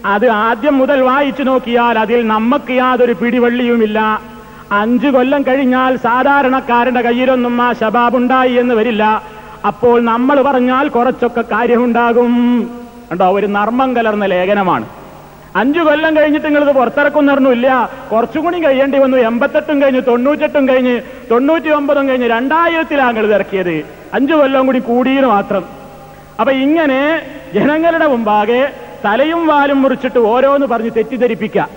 അത് ആദ്യം മുതൽ വായിച്ചു നോക്കിയാൽ അതിൽ നമുക്ക് യാതൊരു പിടിവള്ളിയുമില്ല അഞ്ചു കൊല്ലം കഴിഞ്ഞാൽ സാധാരണക്കാരന്റെ കയ്യിലൊന്നും ആ ശബാബുണ്ടായി എന്ന് വരില്ല അപ്പോൾ നമ്മൾ പറഞ്ഞാൽ കുറച്ചൊക്കെ കാര്യമുണ്ടാകും കണ്ടോ ഒരു നർമ്മം കലർന്ന ലേഖനമാണ് അഞ്ചു കൊല്ലം കഴിഞ്ഞിട്ട് നിങ്ങളിത് പുറത്തിറക്കുന്നറിഞ്ഞില്ല കുറച്ചുകൂടി കഴിയേണ്ടി വന്നു എൺപത്തെട്ടും കഴിഞ്ഞ് തൊണ്ണൂറ്റെട്ടും കഴിഞ്ഞ് തൊണ്ണൂറ്റി ഒമ്പതും കഴിഞ്ഞ് രണ്ടായിരത്തിലാണ് നിങ്ങൾ ഇത് ഇറക്കിയത് അഞ്ചു കൊല്ലം കൂടി കൂടിയെന്ന് മാത്രം അപ്പൊ ഇങ്ങനെ ജനങ്ങളുടെ മുമ്പാകെ തലയും വാലും മുറിച്ചിട്ട് ഓരോന്ന് പറഞ്ഞ് തെറ്റിദ്ധരിപ്പിക്കാം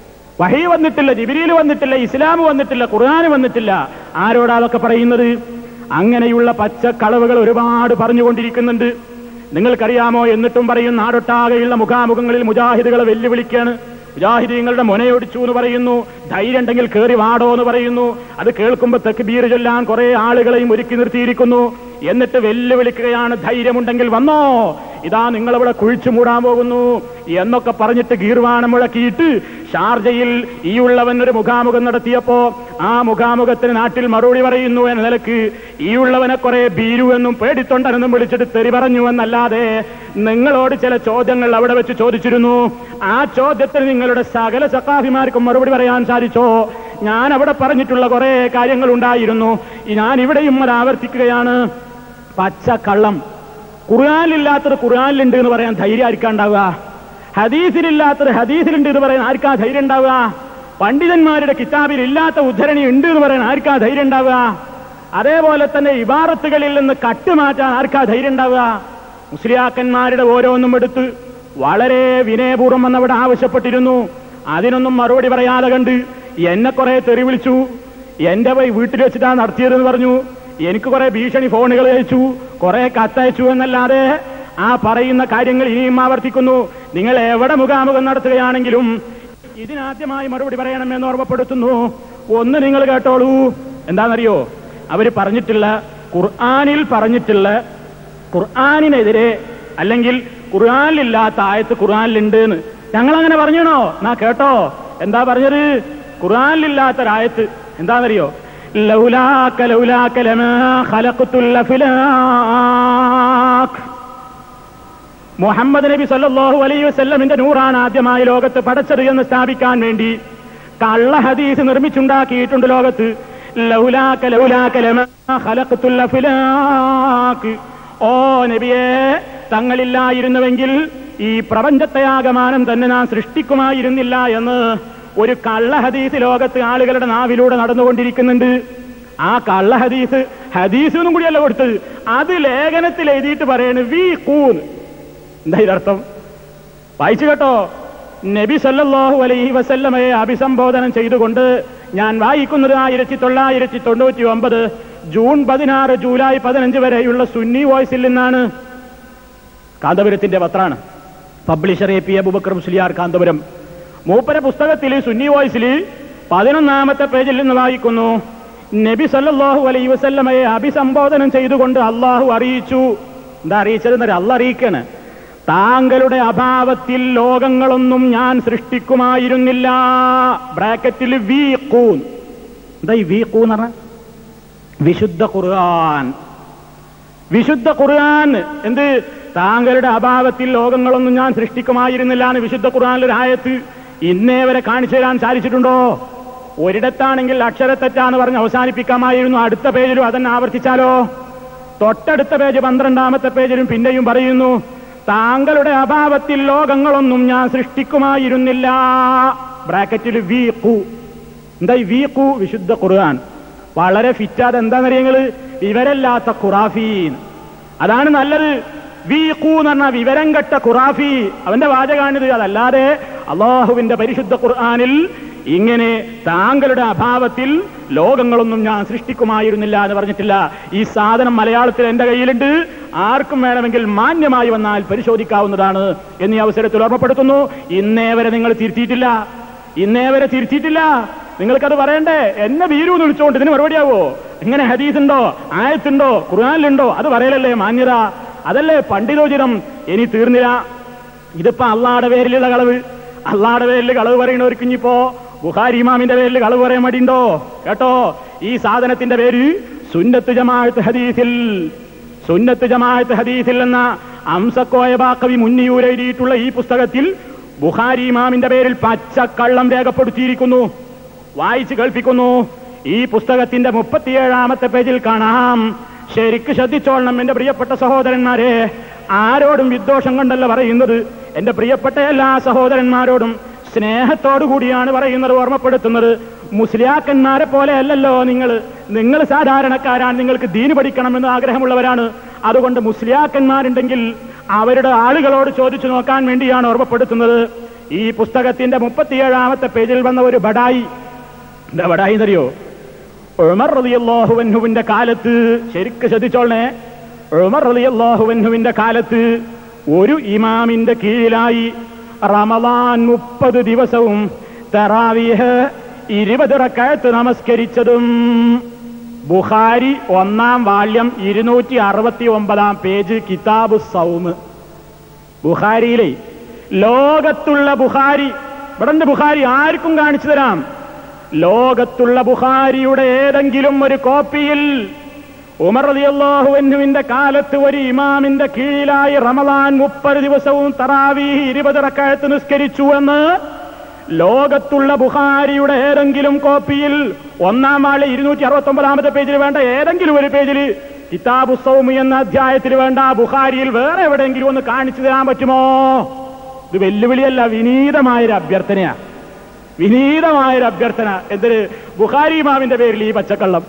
വഹി വന്നിട്ടില്ല ജിബിരിയിൽ വന്നിട്ടില്ല ഇസ്ലാം വന്നിട്ടില്ല ഖുർആൻ വന്നിട്ടില്ല ആരോടാ അതൊക്കെ പറയുന്നത് അങ്ങനെയുള്ള പച്ചക്കളവുകൾ ഒരുപാട് പറഞ്ഞുകൊണ്ടിരിക്കുന്നുണ്ട് നിങ്ങൾക്കറിയാമോ എന്നിട്ടും പറയും നാടൊട്ടാകെയുള്ള മുഖാമുഖങ്ങളിൽ മുജാഹിദുകളെ വെല്ലുവിളിക്കാണ് മുജാഹിദീങ്ങളുടെ മുനയൊടിച്ചു എന്ന് പറയുന്നു ധൈര്യം ഉണ്ടെങ്കിൽ കയറി വാടോ എന്ന് പറയുന്നു അത് കേൾക്കുമ്പോൾ തെക്കുബീർ ചൊല്ലാൻ കുറെ ആളുകളെയും ഒരുക്കി നിർത്തിയിരിക്കുന്നു എന്നിട്ട് വെല്ലുവിളിക്കുകയാണ് ധൈര്യമുണ്ടെങ്കിൽ വന്നോ ഇതാ നിങ്ങളിവിടെ കുഴിച്ചു മൂടാൻ പോകുന്നു എന്നൊക്കെ പറഞ്ഞിട്ട് ഗീർവാണം മുഴക്കിയിട്ട് ഷാർജയിൽ ഈ ഉള്ളവൻ ഒരു മുഖാമുഖം നടത്തിയപ്പോ ആ മുഖാമുഖത്തിന് നാട്ടിൽ മറുപടി പറയുന്നു എന്ന നിലക്ക് ഈ ഉള്ളവനെ കുറെ ബീരു എന്നും പേടിത്തൊണ്ടനെന്നും വിളിച്ചിട്ട് തെറി പറഞ്ഞു എന്നല്ലാതെ നിങ്ങളോട് ചില ചോദ്യങ്ങൾ അവിടെ വെച്ച് ചോദിച്ചിരുന്നു ആ ചോദ്യത്തിന് നിങ്ങളുടെ സകല സക്കാഫിമാർക്കും മറുപടി പറയാൻ സാധിച്ചോ ഞാൻ അവിടെ പറഞ്ഞിട്ടുള്ള കുറെ കാര്യങ്ങൾ ഉണ്ടായിരുന്നു ഞാൻ ഇവിടെയും അത് ആവർത്തിക്കുകയാണ് പച്ചക്കള്ളം ഖുർആാനില്ലാത്തത് ഖുർആാനിലുണ്ട് എന്ന് പറയാൻ ധൈര്യം ആർക്കാ ഉണ്ടാവുക ഹദീസിലില്ലാത്തത് ഹദീസിലുണ്ട് എന്ന് പറയാൻ ആർക്കാ ധൈര്യം ഉണ്ടാവുക പണ്ഡിതന്മാരുടെ കിതാബിൽ ഇല്ലാത്ത ഉദ്ധരണി ഉണ്ട് എന്ന് പറയാൻ ആർക്കാ ധൈര്യം ഉണ്ടാവുക അതേപോലെ തന്നെ ഇബാറത്തുകളിൽ നിന്ന് കട്ടുമാറ്റാൻ ആർക്കാ ധൈര്യം ഉണ്ടാവുക മുസ്ലിയാക്കന്മാരുടെ ഓരോന്നും എടുത്ത് വളരെ വിനയപൂർവ്വം എന്നവിടെ ആവശ്യപ്പെട്ടിരുന്നു അതിനൊന്നും മറുപടി പറയാതെ കണ്ട് എന്നെ കുറെ തെറി വിളിച്ചു എന്റെ പോയി വീട്ടിൽ വെച്ചിട്ടാണ് നടത്തിയതെന്ന് പറഞ്ഞു എനിക്ക് കുറെ ഭീഷണി ഫോണുകൾ അയച്ചു കുറെ കത്തയച്ചു എന്നല്ലാതെ ആ പറയുന്ന കാര്യങ്ങൾ ഇനിയും ആവർത്തിക്കുന്നു നിങ്ങൾ എവിടെ മുഖാമുഖം നടത്തുകയാണെങ്കിലും ഇതിനാദ്യമായി മറുപടി പറയണമെന്ന് ഓർമ്മപ്പെടുത്തുന്നു ഒന്ന് നിങ്ങൾ കേട്ടോളൂ എന്താണെന്നറിയോ അവര് പറഞ്ഞിട്ടുള്ള ഖുർആാനിൽ പറഞ്ഞിട്ടുള്ള ഖുർആാനിനെതിരെ അല്ലെങ്കിൽ ഖുർആാനിലില്ലാത്ത ആയത്ത് ഖുർആാനിലുണ്ട് എന്ന് ഞങ്ങൾ അങ്ങനെ പറഞ്ഞണോ എന്നാ കേട്ടോ എന്താ പറഞ്ഞത് ഖുർആാനിലില്ലാത്തൊരായത്ത് എന്താണെന്നറിയോ ലൗലാക്ക ലൗലാക്ക ലമാ ഖലഖ്തുൽ അഫ്ലാഖ് മുഹമ്മദ് നബി സല്ലല്ലാഹു അലൈഹി വസല്ലമിന്റെ നൂറാണ് ആദ്യമായി ലോകത്ത് പടച്ചത് എന്ന് സ്ഥാപിക്കാൻ വേണ്ടി കള്ള ഹദീസ് നിർമ്മിച്ചുണ്ടാക്കിയിട്ടുണ്ട് ലോകത്ത് ലൗലാക്ക ലൗലാക്ക ലമാ ഖലഖ്തുൽ അഫ്ലാഖ് ഓ നബിയേ തങ്ങളില്ലായിരുന്നുവെങ്കിൽ ഈ പ്രപഞ്ചത്തെ ആകമാനം തന്നെ നാം സൃഷ്ടിക്കുമായിരുന്നില്ല എന്ന് ഒരു കള്ള ഹദീസ് ലോകത്ത് ആളുകളുടെ നാവിലൂടെ നടന്നുകൊണ്ടിരിക്കുന്നുണ്ട് ആ കള്ള ഹദീസ് ഹദീസ് ഒന്നും കൂടിയല്ല കൊടുത്തത് അത് ലേഖനത്തിൽ എഴുതിയിട്ട് പറയണ് വി കൂന്ന് എന്താ ഇതിനർത്ഥം വായിച്ചു കേട്ടോ നബി സല്ലല്ലാഹു അലൈഹി വസല്ലമയെ അഭിസംബോധനം ചെയ്തുകൊണ്ട് ഞാൻ വായിക്കുന്നത് ആയിരത്തി തൊള്ളായിരത്തി തൊണ്ണൂറ്റി ഒമ്പത് ജൂൺ പതിനാറ് ജൂലൈ പതിനഞ്ച് വരെയുള്ള സുന്നി വോയിസിൽ നിന്നാണ് കാന്തപുരത്തിന്റെ പത്രാണ് publisher A P Abubakar Musliyar Kanthapuram മൂപ്പര പുസ്തകത്തിൽ സുന്നി വോയിസിൽ പതിനൊന്നാമത്തെ പേജിൽ നിന്ന് വായിക്കുന്നു നബി സല്ലല്ലാഹു അലൈഹി വസല്ലമയെ അഭിസംബോധനം ചെയ്തുകൊണ്ട് അള്ളാഹു അറിയിച്ചു എന്താ അറിയിച്ചതെന്നൊരു അല്ല അറിയിക്കാണ് താങ്കളുടെ അഭാവത്തിൽ ലോകങ്ങളൊന്നും ഞാൻ സൃഷ്ടിക്കുമായിരുന്നില്ല ബ്രാക്കറ്റിൽ വി കൂൻ എന്താ ഈ വി കൂ എന്ന് പറഞ്ഞ വിശുദ്ധ ഖുർആൻ വിശുദ്ധ ഖുർആൻ എന്ത് താങ്കളുടെ അഭാവത്തിൽ ലോകങ്ങളൊന്നും ഞാൻ സൃഷ്ടിക്കുമായിരുന്നില്ല എന്ന് വിശുദ്ധ ഖുർആനിലൊരു ആയത്ത് ഇന്നേ വരെ കാണിച്ചു തരാൻ സാധിച്ചിട്ടുണ്ടോ ഒരിടത്താണെങ്കിൽ അക്ഷരത്തെറ്റാന്ന് പറഞ്ഞ് അവസാനിപ്പിക്കാമായിരുന്നു അടുത്ത പേജിലും അതന്നെ ആവർത്തിച്ചാലോ തൊട്ടടുത്ത പേജ് പന്ത്രണ്ടാമത്തെ പേജിലും പിന്നെയും പറയുന്നു താങ്കളുടെ അഭാവത്തിൽ ലോകങ്ങളൊന്നും ഞാൻ സൃഷ്ടിക്കുമായിരുന്നില്ല ബ്രാക്കറ്റിൽ വി കു എന്താ ഈ വി കു വിശുദ്ധ ഖുർആൻ വളരെ ഫിറ്റാത് എന്താണെന്നറിയങ്ങള് വിവരല്ലാത്ത ഖുറാഫീൻ അതാണ് നല്ലത് വി കു എന്ന് പറഞ്ഞ വിവരം കെട്ട ഖുറാഫി അവന്റെ വാചകാണിത് അതല്ലാതെ അള്ളാഹുവിന്റെ പരിശുദ്ധ ഖുർആനിൽ ഇങ്ങനെ താങ്കളുടെ അഭാവത്തിൽ ലോകങ്ങളൊന്നും ഞാൻ സൃഷ്ടിക്കുമായിരുന്നില്ല എന്ന് പറഞ്ഞിട്ടില്ല ഈ സാധനം മലയാളത്തിൽ എന്റെ കയ്യിലുണ്ട് ആർക്കും വേണമെങ്കിൽ മാന്യമായി വന്നാൽ പരിശോധിക്കാവുന്നതാണ് എന്നീ അവസരത്തിൽ ഓർമ്മപ്പെടുത്തുന്നു ഇന്നേ വരെ നിങ്ങൾ തിരുത്തിയിട്ടില്ല ഇന്നേ വരെ തിരുത്തിയിട്ടില്ല നിങ്ങൾക്കത് പറയണ്ടേ എന്നെ വീരു എന്ന് വിളിച്ചോണ്ട് ഇതിന് മറുപടിയാവോ എങ്ങനെ ഹദീസുണ്ടോ ആയത്തുണ്ടോ ഖുർആാനിലുണ്ടോ അത് പറയലല്ലേ മാന്യത അതല്ലേ പണ്ഡിതോചിതം ഇനി തീർന്നില്ല ഇതിപ്പോ അള്ളാടെ പേരിലുള്ള കളവ് അള്ളാടെ പേരിൽ കളവ് പറയണവർക്ക് ഇനിയിപ്പോ ബുഹാരി ഇമാമിന്റെ പേരിൽ കളവ് പറയാൻ മടിയുണ്ടോ കേട്ടോ ഈ സാധനത്തിന്റെ പേര് സുന്നത്ത് ജമാഅത്ത് ഹദീസിൽ സുന്നത്ത് ജമാഅത്ത് ഹദീസിൽ എന്ന അംസക്കോയ ബാക്കവി മുന്നിയൂർ എഴുതിയിട്ടുള്ള ഈ പുസ്തകത്തിൽ ബുഖാരി ഇമാമിന്റെ പേരിൽ പച്ചക്കള്ളം രേഖപ്പെടുത്തിയിരിക്കുന്നു വായിച്ച് കേൾപ്പിക്കുന്നു ഈ പുസ്തകത്തിന്റെ മുപ്പത്തിയേഴാമത്തെ പേജിൽ കാണാം ശരിക്ക് ശ്രദ്ധിച്ചോളണം എന്റെ പ്രിയപ്പെട്ട സഹോദരന്മാരെ ആരോടും വിദ്വേഷം കൊണ്ടല്ല പറയുന്നത് എന്റെ പ്രിയപ്പെട്ട എല്ലാ സഹോദരന്മാരോടും സ്നേഹത്തോടു കൂടിയാണ് പറയുന്നത് ഓർമ്മപ്പെടുത്തുന്നത് മുസ്ലിയാക്കന്മാരെ പോലെ അല്ലല്ലോ നിങ്ങൾ നിങ്ങൾ സാധാരണക്കാരാണ് നിങ്ങൾക്ക് ദീന് പഠിക്കണമെന്ന് ആഗ്രഹമുള്ളവരാണ് അതുകൊണ്ട് മുസ്ലിയാക്കന്മാരുണ്ടെങ്കിൽ അവരുടെ ആളുകളോട് ചോദിച്ചു നോക്കാൻ വേണ്ടിയാണ് ഓർമ്മപ്പെടുത്തുന്നത് ഈ പുസ്തകത്തിന്റെ മുപ്പത്തിയേഴാമത്തെ പേജിൽ വന്ന ഒരു ബഡായി എന്താ ബഡായി എന്നറിയോ ഉമർ റളിയല്ലാഹുവൻഹുവിന്റെ കാലത്ത് ശരിക്ക് ശ്രദ്ധിച്ചോളണേ ഉമർ റളിയല്ലാഹുവൻഹുവിന്റെ കാലത്ത് ഒരു ഇമാമിന്റെ കീഴിലായി റമദാൻ മുപ്പത് ദിവസവും തറാവീഹ് ഇരുപത് റക്കായത്ത് നമസ്കരിച്ചതും ബുഖാരി ഒന്നാം വാള്യം ഇരുന്നൂറ്റി അറുപത്തി ഒമ്പതാം പേജ് കിതാബ് സൗമ് ബുഖാരിയിലെ ലോകത്തുള്ള ബുഖാരി ഇവിടെ ബുഖാരി ആർക്കും കാണിച്ചു തരാം ലോകത്തുള്ള ബുഖാരിയുടെ ഏതെങ്കിലും ഒരു കോപ്പിയിൽ ഉമർ അലിയല്ലാഹുവിന്റെ കാലത്ത് ഒരു ഇമാമിന്റെ കീഴിലായി റമദാൻ മുപ്പത് ദിവസവും തറാവി ഇരുപത് റക്കായത്ത് നിസ്കരിച്ചു എന്ന് ലോകത്തുള്ള ബുഖാരിയുടെ ഏതെങ്കിലും കോപ്പിയിൽ ഒന്നാം ആള് ഇരുന്നൂറ്റി അറുപത്തി ഒമ്പതാമത്തെ പേജിൽ വേണ്ട ഏതെങ്കിലും ഒരു പേജിൽ കിതാബു സൗമി എന്ന അധ്യായത്തിൽ വേണ്ട ബുഖാരിയിൽ വേറെ എവിടെയെങ്കിലും ഒന്ന് കാണിച്ചു തരാൻ പറ്റുമോ ഇത് വെല്ലുവിളിയല്ല വിനീതമായൊരു അഭ്യർത്ഥനയാ വിനീതമായൊരു അഭ്യർത്ഥന എന്തൊരു ബുഖാരി ഇമാമിന്റെ പേരിൽ ഈ പച്ചക്കള്ളം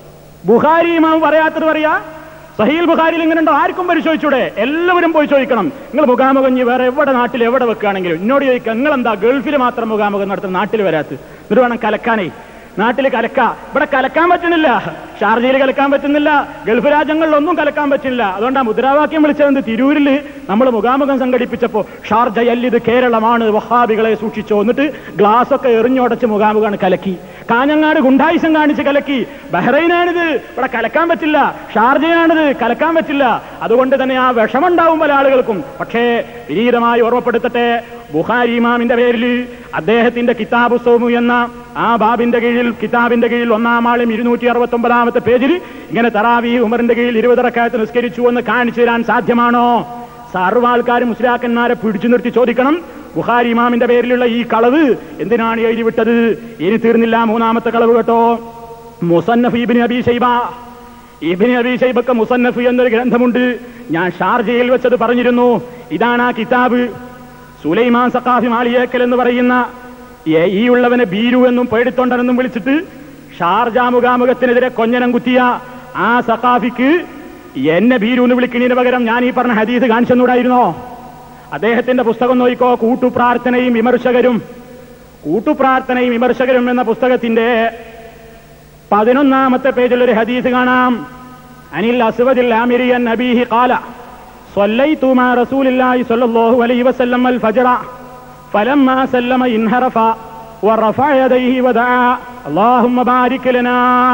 ബുഖാരി ഇമാം പറയാത്തത് പറയാ സഹീൽ ബുഖാരിയിൽ ഇങ്ങനെ ഉണ്ടോ ആർക്കും പരിശോധിച്ചൂടെ എല്ലാവരും പോയി ചോദിക്കണം നിങ്ങൾ മുഖാമുഖം ഇനി വേറെ എവിടെ നാട്ടിൽ എവിടെ വെക്കുകയാണെങ്കിലും എന്നോട് ചോദിക്കുക നിങ്ങൾ എന്താ ഗൾഫിൽ മാത്രം മുഖാമുഖം നടത്തുന്ന നാട്ടിൽ വരാത്ത് എന്നിട്ട് വേണം കലക്കാനേ നാട്ടിൽ കലക്ക ഇവിടെ കലക്കാൻ പറ്റുന്നില്ല ഷാർജയിൽ കലക്കാൻ പറ്റുന്നില്ല ഗൾഫ് രാജ്യങ്ങളിലൊന്നും കലക്കാൻ പറ്റില്ല അതുകൊണ്ട് ആ മുദ്രാവാക്യം വിളിച്ചത് തിരൂരിൽ നമ്മൾ മുഖാമുഖം സംഘടിപ്പിച്ചപ്പോ ഷാർജയല്ല ഇത് കേരളമാണ് വഹാബികളെ സൂക്ഷിച്ചോ എന്നിട്ട് ഗ്ലാസ് ഒക്കെ എറിഞ്ഞുടച്ച് മുഖാമുഖാണ് കലക്കി കാഞ്ഞങ്ങാട് ഗുണ്ടായുസം കാണിച്ച് കലക്കി ബഹ്റൈനാണിത് ഇവിടെ കലക്കാൻ പറ്റില്ല ഷാർജയാണിത് കലക്കാൻ പറ്റില്ല അതുകൊണ്ട് തന്നെ ആ വിഷമുണ്ടാവും പല ആളുകൾക്കും പക്ഷേ വിനീതമായി ഓർമ്മപ്പെടുത്തട്ടെ ബുഹാരി ഇമാമിന്റെ പേരിൽ അദ്ദേഹത്തിന്റെ കിതാബ് സോമു എന്ന ആ ബാബിന്റെ കീഴിൽ കിതാബിന്റെ കീഴിൽ ഒന്നാം ആളും ഇരുന്നൂറ്റി അറുപത്തി ഒമ്പതാമത്തെ പേജിൽ ഇങ്ങനെ തറാവി ഉമറിന്റെ കീഴിൽ ഇരുപതറക്കാലത്ത് നിസ്കരിച്ചു എന്ന് കാണിച്ചു തരാൻ സാധ്യമാണോ സർവ്വ ആൾക്കാരും മുസ്ലിയാക്കന്മാരെ പിടിച്ചു നിർത്തി ചോദിക്കണം ബുഹാരി ഇമാമിന്റെ പേരിലുള്ള ഈ കളവ് എന്തിനാണ് എഴുതി വിട്ടത് ഇനി തീർന്നില്ല മൂന്നാമത്തെ കളവ് കേട്ടോ മുസന്നഫ് ഇബിന് അബി ഷൈബ ഇബിന് അബി ഷൈബക്ക് മുസന്നഫ് എന്നൊരു ഗ്രന്ഥമുണ്ട് ഞാൻ ഷാർജയിൽ വെച്ചത് പറഞ്ഞിരുന്നു ഇതാണ് ആ കിതാബ് സുലൈമാൻ സഖാഫി മാലിയേക്കൽ എന്ന് പറയുന്ന ഏ- ഈ ഉള്ളവനെ ബീരു എന്നും പേടിത്തൊണ്ടനെന്നും വിളിച്ചിട്ട് ഷാർജ മുഖാമുഖത്തിനെതിരെ കൊഞ്ഞനം കുത്തിയ ആ സഖാഫിക്ക് എന്നെ ബീരു എന്ന് വിളിക്കുന്നതിന് പകരം ഞാൻ ഈ പറഞ്ഞ ഹദീസ് കാണിച്ചെന്നൂടായിരുന്നോ അദ്ദേഹത്തിന്റെ പുസ്തകം നോക്കിക്കോ കൂട്ടുപ്രാർത്ഥനയും വിമർശകരും കൂട്ടുപ്രാർത്ഥനയും വിമർശകരും എന്ന പുസ്തകത്തിന്റെ പതിനൊന്നാമത്തെ പേജിൽ ഒരു ഹദീസ് കാണാം അനിൽ അസ്വദിൽ ആമിരിയൻ നബീഹി കാല صليت مع رسول الله صلى الله عليه وسلم الفجر فلما سلم انحرف ورفع يديه ودعا اللهم بارك لنا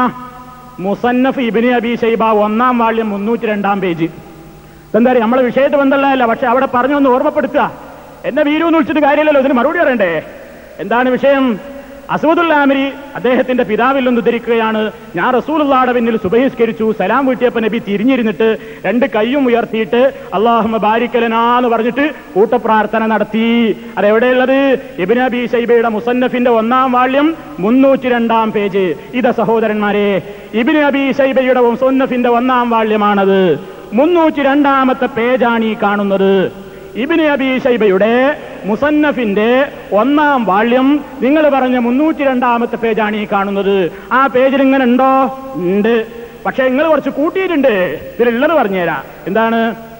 മുസന്നഫ് ഇബിനി അബി ഷൈബ ഒന്നാം വാള്യം മുന്നൂറ്റി രണ്ടാം പേജ് എന്താ പറയുക നമ്മളെ വിഷയത്തെ ബന്ധമല്ല പക്ഷെ അവിടെ പറഞ്ഞൊന്ന് ഓർമ്മപ്പെടുത്തുക എന്നെ വീരു എന്ന് വിളിച്ചിട്ട് കാര്യമില്ലല്ലോ ഇതിന് മറുപടി പറയണ്ടേ എന്താണ് വിഷയം അസൂദുല്ലാമിരി അദ്ദേഹത്തിന്റെ പിതാവിൽ നിന്ന് ഉദ്ധരിക്കുകയാണ് ഞാൻ റസൂലുള്ളാടെ പിന്നിൽ സുബഹിസ്കരിച്ചു സലാം വീട്ടിയപ്പോ നബി തിരിഞ്ഞിരുന്നിട്ട് രണ്ട് കൈയും ഉയർത്തിയിട്ട് അള്ളാഹുമ ബാരിക്കലനാന്ന് പറഞ്ഞിട്ട് കൂട്ടപ്രാർത്ഥന നടത്തി അതെവിടെയുള്ളത് ഇബിൻ അബി ഷൈബയുടെ മുസന്നഫിന്റെ ഒന്നാം വാള്യം മുന്നൂറ്റി രണ്ടാം പേജ് ഇത സഹോദരന്മാരെ ഇബിൻ അബി ഷൈബയുടെ മുസന്നഫിന്റെ ഒന്നാം വാള്യമാണത് മുന്നൂറ്റി രണ്ടാമത്തെ പേജാണ് ഈ കാണുന്നത് ഇബിന് അബി ഷൈബയുടെ മുസന്നഫിന്റെ ഒന്നാം വാള്യം നിങ്ങൾ പറഞ്ഞ മുന്നൂറ്റി രണ്ടാമത്തെ പേജാണ് ഈ കാണുന്നത് ആ പേജിൽ ഇങ്ങനെ ഉണ്ടോ ഉണ്ട് പക്ഷെ നിങ്ങൾ കുറച്ച് കൂട്ടിയിട്ടുണ്ട് ഇതിലുള്ളത് പറഞ്ഞുതരാം എന്താണ്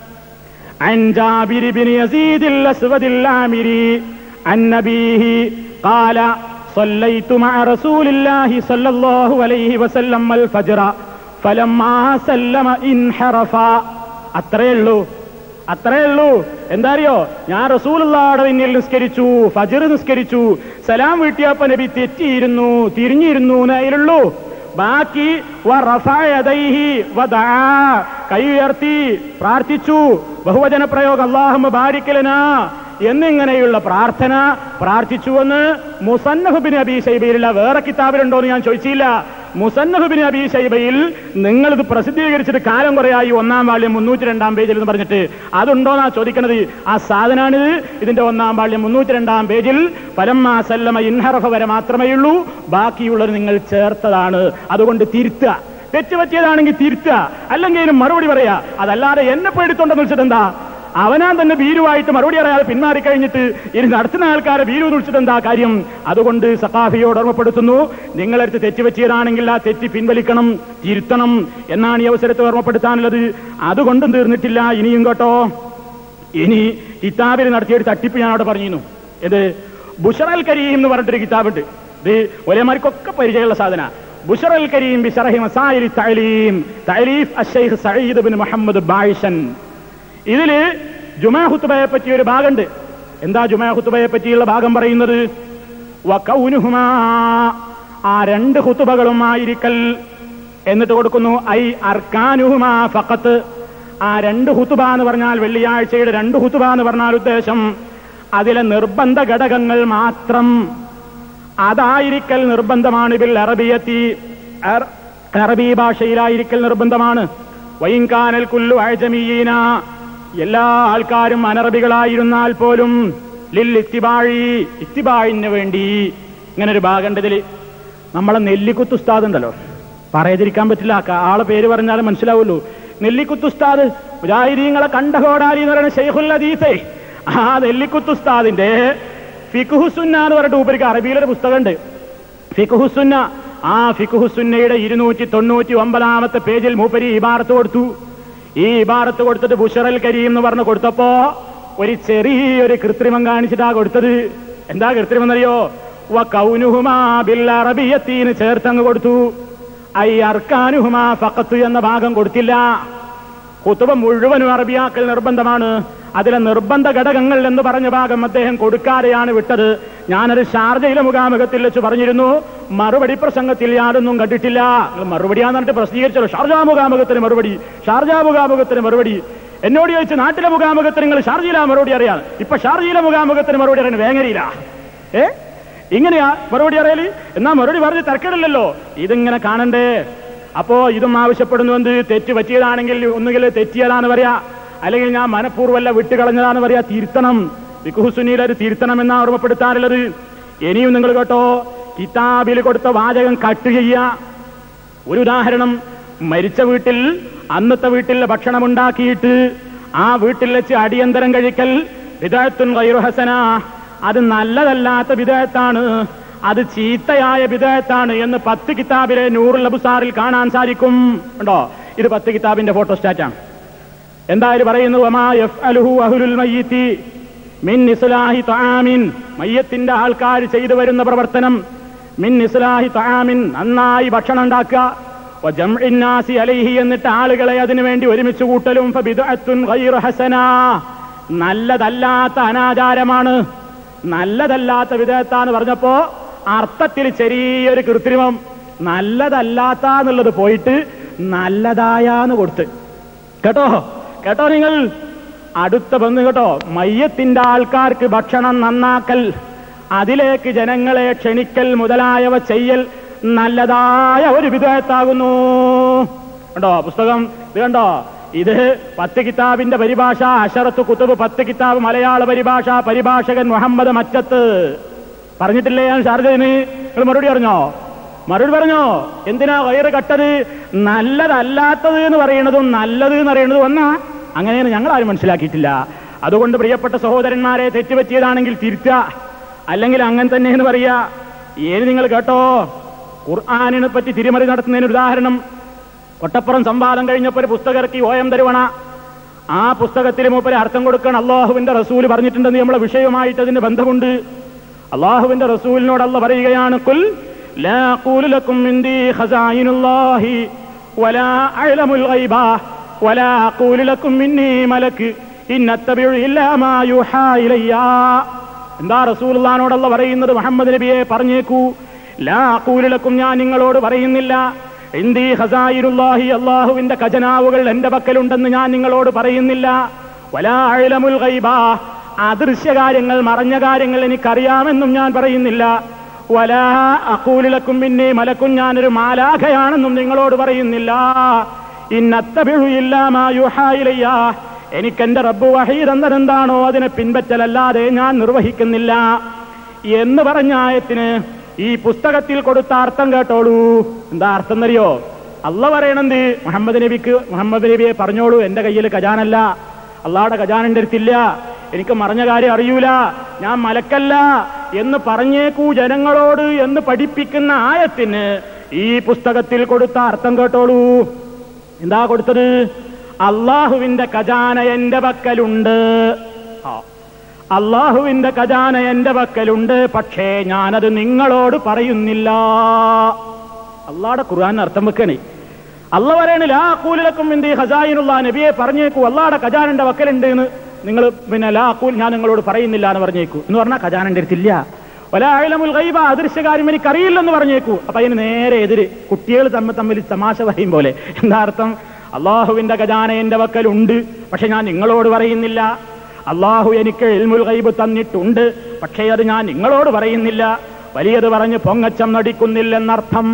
عن جابر بن يزيد الأسود العامري عن نبيه قال صليت مع رسول الله صلى الله عليه وسلم الفجر فلما سلم انحرف അത്രേ ഉള്ളൂ അത്രേ ഉള്ളൂ എന്താ അറിയോ ഞാൻ റസൂലുള്ളാടെ പിന്നിൽ നിസ്കരിച്ചു ഫജർ നിസ്കരിച്ചു സലാം വീട്ടിയപ്പോ നബി തെറ്റിയിരുന്നു തിരിഞ്ഞിരുന്നു എന്നതിലുള്ളൂ ബാക്കി വറഫഅയദൈഹി വദആ. കൈ ഉയർത്തി പ്രാർത്ഥിച്ചു ബഹുവചന പ്രയോഗം അള്ളാഹുമ്മ ബാരിക്കലന എന്നിങ്ങനെയുള്ള പ്രാർത്ഥന പ്രാർത്ഥിച്ചുവെന്ന് മുസന്നഫ് ബിൻ അബി ഷൈബയിലുള്ള വേറെ കിതാബിലുണ്ടോ എന്ന് ഞാൻ ചോദിച്ചില്ല മുസന്നഹുബിൻ അബി ഷൈബയിൽ നിങ്ങളിത് പ്രസിദ്ധീകരിച്ചിട്ട് കാലം കുറയായി ഒന്നാം വാള്യം മുന്നൂറ്റി രണ്ടാം പേജിൽ എന്ന് പറഞ്ഞിട്ട് അതുണ്ടോന്നാ ചോദിക്കണത് ആ സാധനാണിത് ഇതിന്റെ ഒന്നാം വാള്യം മുന്നൂറ്റി രണ്ടാം പേജിൽ പലമ്മ സല്ലമ ഇൻഹറഫ വരെ മാത്രമേ ഉള്ളൂ ബാക്കിയുള്ളത് നിങ്ങൾ ചേർത്തതാണ് അതുകൊണ്ട് തിരുത്തുക തെറ്റുപറ്റിയതാണെങ്കിൽ തിരുത്തുക അല്ലെങ്കിൽ ഇതിന് മറുപടി പറയാ അതല്ലാതെ എന്നെ പേടിത്തോണ്ടെന്ന് വെച്ചിട്ട് എന്താ അവനാൻ തന്നെ ഭീരുവായിട്ട് മറുപടി അറിയാതെ പിന്മാറിക്കഴിഞ്ഞിട്ട് ഇനി നടത്തുന്ന ആൾക്കാരെ ഭീരു എന്ന് വിളിച്ചിട്ട് എന്താ കാര്യം അതുകൊണ്ട് സഖാഫിയോട് ഓർമ്മപ്പെടുത്തുന്നു നിങ്ങളടുത്ത് തെറ്റുപറ്റിയതാണെങ്കിൽ ആ തെറ്റ് പിൻവലിക്കണം തിരുത്തണം എന്നാണ് ഈ അവസരത്തെ ഓർമ്മപ്പെടുത്താനുള്ളത് അതുകൊണ്ടും തീർന്നിട്ടില്ല ഇനിയും കേട്ടോ ഇനി കിതാബിൽ നടത്തിയൊരു തട്ടിപ്പ് ഞാൻ അവിടെ പറഞ്ഞിരുന്നു ഇത് ബുഷറൽ കരീം എന്ന് പറഞ്ഞിട്ടൊരു കിതാബുണ്ട് ഇത് ഒരേമാർക്കൊക്കെ പരിചയമുള്ള സാധന ബുഷറൽ കരീം ബിഷറഹി മസായിലി തഅലീം തഅലീഫ് അശ്ശൈഖ് സഈദ് ബിൻ മുഹമ്മദ് ബായിഷൻ ഇതില് ജുമാ ഹുത്തുബയെ പറ്റിയ ഒരു ഭാഗമുണ്ട് എന്താ ജുമാ ഹുത്തുബയെ പറ്റിയുള്ള ഭാഗം പറയുന്നത് വകൗനുഹുമാ ആ രണ്ട് ഹുത്തുബകളും ആയിരിക്കൽ എന്നിട്ട് കൊടുക്കുന്നു ഐ അർക്കാനുഹുമാ ഫഖത്ത് ആ രണ്ട് ഹുത്തുബ എന്ന് പറഞ്ഞാൽ വെള്ളിയാഴ്ചയുടെ രണ്ട് ഹുത്തുബ എന്ന് പറഞ്ഞാൽ ഉദ്ദേശം അതിലെ നിർബന്ധ ഘടകങ്ങൾ മാത്രം അതായിരിക്കൽ നിർബന്ധമാണ് ബിൽ അറബിയത്തി അർ- അറബി ഭാഷയിലായിരിക്കൽ നിർബന്ധമാണ് വൈങ്കാനൽ കുല്ലു അഴജമീന എല്ലാ ആൾക്കാരും അനറബികളായിരുന്നാൽ പോലും ലിൽ ഇത്തിബാഴി ഇത്തിബാഴിന് വേണ്ടി ഇങ്ങനെ ഒരു ഭാഗമുണ്ട് ഇതില് നമ്മളെ നെല്ലിക്കുത്ത് ഉസ്താദ് ഉണ്ടല്ലോ പറയാതിരിക്കാൻ പറ്റില്ല ക- ആളെ പേര് പറഞ്ഞാൽ മനസ്സിലാവുള്ളൂ നെല്ലിക്കുത്ത് ഉസ്താദ് മുജാഹിദീങ്ങളെ കണ്ടഹോടാലി എന്ന് പറയുന്ന ഷെയ്ഖുൽ അദീസേ ആ നെല്ലിക്കുത്ത് ഉസ്താദിന്റെ ഫിഖുസുന്ന എന്ന് പറഞ്ഞിട്ട് ഉപരിക്ക് അറബിയിലൊരു പുസ്തകമുണ്ട് ഫിഖുസുന്ന ആ ഫിഖുസുന്നയുടെ ഇരുന്നൂറ്റി തൊണ്ണൂറ്റി ഒമ്പതാമത്തെ പേജിൽ മൂപ്പരി ഇബാറത്ത് കൊടുത്തു ഈ ഇബാറത്ത് കൊടുത്തിട്ട് ബുഷറൽ കരീം എന്ന് പറഞ്ഞ് കൊടുത്തപ്പോ ഒരു ചെറിയൊരു കൃത്രിമം കാണിച്ചിട്ടാ കൊടുത്തത് എന്താ കൃത്രിമം എന്നറിയോ വ കൗനുഹുമാ ബിൽ അറബിയത്തീന് ചേർത്തങ്ങ് കൊടുത്തു ഐ അർക്കാനുഹുമാ ഫക്കത്ത് എന്ന ഭാഗം കൊടുത്തില്ല കുത്തുബ മുഴുവനും അറബിയാക്കൽ നിർബന്ധമാണ് അതിലെ നിർബന്ധ ഘടകങ്ങൾ എന്ന് പറഞ്ഞ ഭാഗം അദ്ദേഹം കൊടുക്കാതെയാണ് വിട്ടത് ഞാനത് ഷാർജയിലെ മുഖാമുഖത്തിൽ വെച്ച് പറഞ്ഞിരുന്നു മറുപടി പ്രസംഗത്തിൽ യാതൊന്നും കണ്ടിട്ടില്ല നിങ്ങൾ മറുപടിയാന്ന് പറഞ്ഞിട്ട് പ്രസിദ്ധീകരിച്ചല്ലോ ഷാർജ മുഖാമുഖത്തിന് മറുപടി ഷാർജ മുഖാമുഖത്തിന് മറുപടി എന്നോട് ചോദിച്ച് നാട്ടിലെ മുഖാമുഖത്തിന് നിങ്ങൾ ഷാർജയില മറുപടി അറിയാം ഇപ്പൊ ഷാർജയിലെ മുഖാമുഖത്തിന് മറുപടി അറിയാൻ വേങ്ങരയില്ല ഏ ഇങ്ങനെയാ മറുപടി അറിയല് എന്നാ മറുപടി പറഞ്ഞ് തിരക്കിടില്ലല്ലോ ഇതിങ്ങനെ കാണണ്ടേ അപ്പോ ഇതും ആവശ്യപ്പെടുന്നു എന്ത് തെറ്റ് പറ്റിയതാണെങ്കിൽ ഒന്നുകിൽ തെറ്റിയതാണ് പറയാ അല്ലെങ്കിൽ ഞാൻ മനഃപൂർവ്വമല്ല വിട്ടുകളഞ്ഞതാണ് പറയാ തിരുത്തണം വിക്കുഹുസുനിയിൽ അത് തിരുത്തണം എന്നാ ഓർമ്മപ്പെടുത്താറുള്ളത് ഇനിയും നിങ്ങൾ കേട്ടോ കിതാബിൽ കൊടുത്ത വാചകം കട്ട് ചെയ്യുക ഒരു ഉദാഹരണം മരിച്ച വീട്ടിൽ അന്നത്തെ വീട്ടിൽ ഭക്ഷണം ഉണ്ടാക്കിയിട്ട് ആ വീട്ടിൽ വെച്ച് അടിയന്തരം കഴിക്കൽ വിദഗ്ധത്തുൻ ഹസന അത് നല്ലതല്ലാത്ത വിദഗ്ധത്താണ് അത് ചീത്തയായ വിദഗ്ധത്താണ് എന്ന് പത്ത് കിതാബിലെ നൂറുൽ അബുസാറിൽ കാണാൻ സാധിക്കും ഉണ്ടോ ഇത് പത്ത് കിതാബിന്റെ ഫോട്ടോസ്റ്റാറ്റാണ് എന്തായാലും പറയുന്നു വമാ യഫ്അലുഹു അഹ്ലുൽ മയ്യിത്തി മിൻ ഇസ്ലാഹി തആമിൻ മയ്യത്തിന്റെ ആൾക്കാർ ചെയ്തു വരുന്ന പ്രവർത്തനം മിൻ ഇസ്ലാഹി തആമിൻ നന്നായി ഭക്ഷണം ഉണ്ടാക്കുക വജംഇൻ നാസി അലൈഹി എന്നിട്ട് ആളുകളെ അതിനു വേണ്ടി ഒരുമിച്ച് കൂട്ടലും ഫബിദ്അത്തുൻ ഗൈറു ഹസന നല്ലതല്ലാത്ത അനാചാരമാണ് നല്ലതല്ലാത്ത വിധേയത്താന്ന് പറഞ്ഞപ്പോ അർത്ഥത്തിൽ ചെറിയൊരു കൃത്രിമം നല്ലതല്ലാത്ത എന്നുള്ളത് പോയിട്ട് നല്ലതായാന്ന് കൊടുത്ത് കേട്ടോ കേട്ടോ നിങ്ങൾ അടുത്ത ബന്ധു കേട്ടോ മയ്യത്തിന്റെ ആൾക്കാർക്ക് ഭക്ഷണം നന്നാക്കൽ അതിലേക്ക് ജനങ്ങളെ ക്ഷണിക്കൽ മുതലായവ ചെയ്യൽ നല്ലതായ ഒരു വിധേയത്താകുന്നു കണ്ടോ പുസ്തകം ഇത് കണ്ടോ ഇത് പത്ത് കിതാബിന്റെ പരിഭാഷ അഷറത്ത് കുത്തുബ് പത്ത് കിതാബ് മലയാള പരിഭാഷ പരിഭാഷകൻ മുഹമ്മദ് മറ്റത്ത് പറഞ്ഞിട്ടില്ലേ ഞാൻ ഷാർജന് നിങ്ങൾ മറുപടി പറഞ്ഞോ മറുപടി പറഞ്ഞോ എന്തിനാ വയറ് കട്ടത് നല്ലതല്ലാത്തത് എന്ന് പറയുന്നതും നല്ലത് എന്ന് പറയുന്നതും ഒന്നാ അങ്ങനെയാണ് ഞങ്ങൾ ആരും മനസ്സിലാക്കിയിട്ടില്ല അതുകൊണ്ട് പ്രിയപ്പെട്ട സഹോദരന്മാരെ തെറ്റുപറ്റിയതാണെങ്കിൽ തിരുത്തുക അല്ലെങ്കിൽ അങ്ങനെ തന്നെ എന്ന് പറയാ ഏത് നിങ്ങൾ കേട്ടോ ഖുർആാനിനെ പറ്റി തിരിമറി നടത്തുന്നതിന് ഒരു ഉദാഹരണം കൊട്ടപ്പുറം സംവാദം കഴിഞ്ഞപ്പോൾ ഒരു പുസ്തകം ഇറക്കി ഓ എം തരുവണ ആ പുസ്തകത്തിൽ മൂപ്പര് അർത്ഥം കൊടുക്കണം അള്ളാഹുവിന്റെ റസൂല് പറഞ്ഞിട്ടുണ്ടെന്ന് നമ്മളെ വിഷയവുമായിട്ട് അതിന് ബന്ധമുണ്ട് അള്ളാഹുവിന്റെ റസൂലിനോട് അല്ല പറയുകയാണ് കുൽ ലാ അഖൂലു ലക്കും ഇൻദീ ഖസായിനുല്ലാഹി വലാ അഅലമുൽ ഗൈബ വലാ അഖൂലു ലക്കും ഇന്നീ മലക്ക് ഇൻ അത്തബിഉ ഇല്ലാ മാ യൂഹാ ഇലയ്യ എന്താ റസൂലുള്ളാഹിനോടല്ല പറയുന്നത് മുഹമ്മദ് നബിയെ പറഞ്ഞേക്കൂ ലാ അഖൂലു ലക്കും ഞാൻ നിങ്ങളോട് പറയുന്നില്ല ഇന്ദി ഹസായിരുല്ലാഹി അള്ളാഹുവിന്റെ ഖജനാവുകൾ എന്റെ പക്കലുണ്ടെന്ന് ഞാൻ നിങ്ങളോട് പറയുന്നില്ല വലാ അഴലമുൽ ഗൈബ അദൃശ്യ കാര്യങ്ങൾ മറഞ്ഞ കാര്യങ്ങൾ എനിക്കറിയാമെന്നും ഞാൻ പറയുന്നില്ല വലാ അക്കൂലിലക്കും പിന്നെ മലക്കും ഞാനൊരു മാലാഖയാണെന്നും നിങ്ങളോട് പറയുന്നില്ല ഇന്നത്തപിഴുയില്ലാമായുഹായിലയ്യ എനിക്കെന്റെ റബ്ബ് വഹീതെന്നതെന്താണോ അതിനെ പിൻപറ്റലല്ലാതെ ഞാൻ നിർവഹിക്കുന്നില്ല എന്ന് പറഞ്ഞ ആയത്തിന് ഈ പുസ്തകത്തിൽ കൊടുത്ത അർത്ഥം കേട്ടോളൂ എന്താ അർത്ഥം എന്നറിയോ അല്ല പറയണെന്ത് മുഹമ്മദ് നബിക്ക് മുഹമ്മദ് നബിയെ പറഞ്ഞോളൂ എന്റെ കയ്യിൽ ഖജാനല്ല അള്ളാടെ ഖജാനന്റെ അടുത്തില്ല എനിക്ക് മറഞ്ഞ കാര്യം അറിയൂല ഞാൻ മലക്കല്ല എന്ന് പറഞ്ഞേക്കൂ ജനങ്ങളോട് എന്ന് പഠിപ്പിക്കുന്ന ആയത്തിന് ഈ പുസ്തകത്തിൽ കൊടുത്ത അർത്ഥം കേട്ടോളൂ എന്താ കൊടുത്തത് അള്ളാഹുവിന്റെ ഖജാന എന്റെ പക്കലുണ്ട് ആ. അള്ളാഹുവിന്റെ ഖജാന എന്റെ പക്കലുണ്ട് പക്ഷേ ഞാനത് നിങ്ങളോട് പറയുന്നില്ല അള്ളാടെ ഖുർആൻ അർത്ഥം വെക്കണേ അല്ല പറയണില്ല ലാ കൂലിലക്കും എന്ത് ഹസായിനുള്ള നബിയെ പറഞ്ഞേക്കൂ അള്ളാടെ ഖജാനന്റെ വക്കലുണ്ട് എന്ന് നിങ്ങൾ പിന്നെ ലാ കൂൽ ഞാൻ നിങ്ങളോട് പറയുന്നില്ല എന്ന് പറഞ്ഞേക്കൂ എന്ന് പറഞ്ഞാൽ ഖജാനന്റെ അടുത്തില്ല ഒലാഴലമുൽ ഗൈബ അദൃശ്യകാര്യം എനിക്കറിയില്ലെന്ന് പറഞ്ഞേക്കൂ അപ്പൊ അതിന് നേരെ എതിര് കുട്ടികൾ തമ്മിൽ തമ്മിൽ തമാശ പറയും പോലെ എന്താ അർത്ഥം അള്ളാഹുവിന്റെ ഖജാന എന്റെ വക്കലുണ്ട് പക്ഷെ ഞാൻ നിങ്ങളോട് പറയുന്നില്ല അള്ളാഹു എനിക്ക് എൽമുൽ ഗൈബ് തന്നിട്ടുണ്ട് പക്ഷേ അത് ഞാൻ നിങ്ങളോട് പറയുന്നില്ല വലിയത് പറഞ്ഞ് പൊങ്ങച്ചം നടിക്കുന്നില്ലെന്നർത്ഥം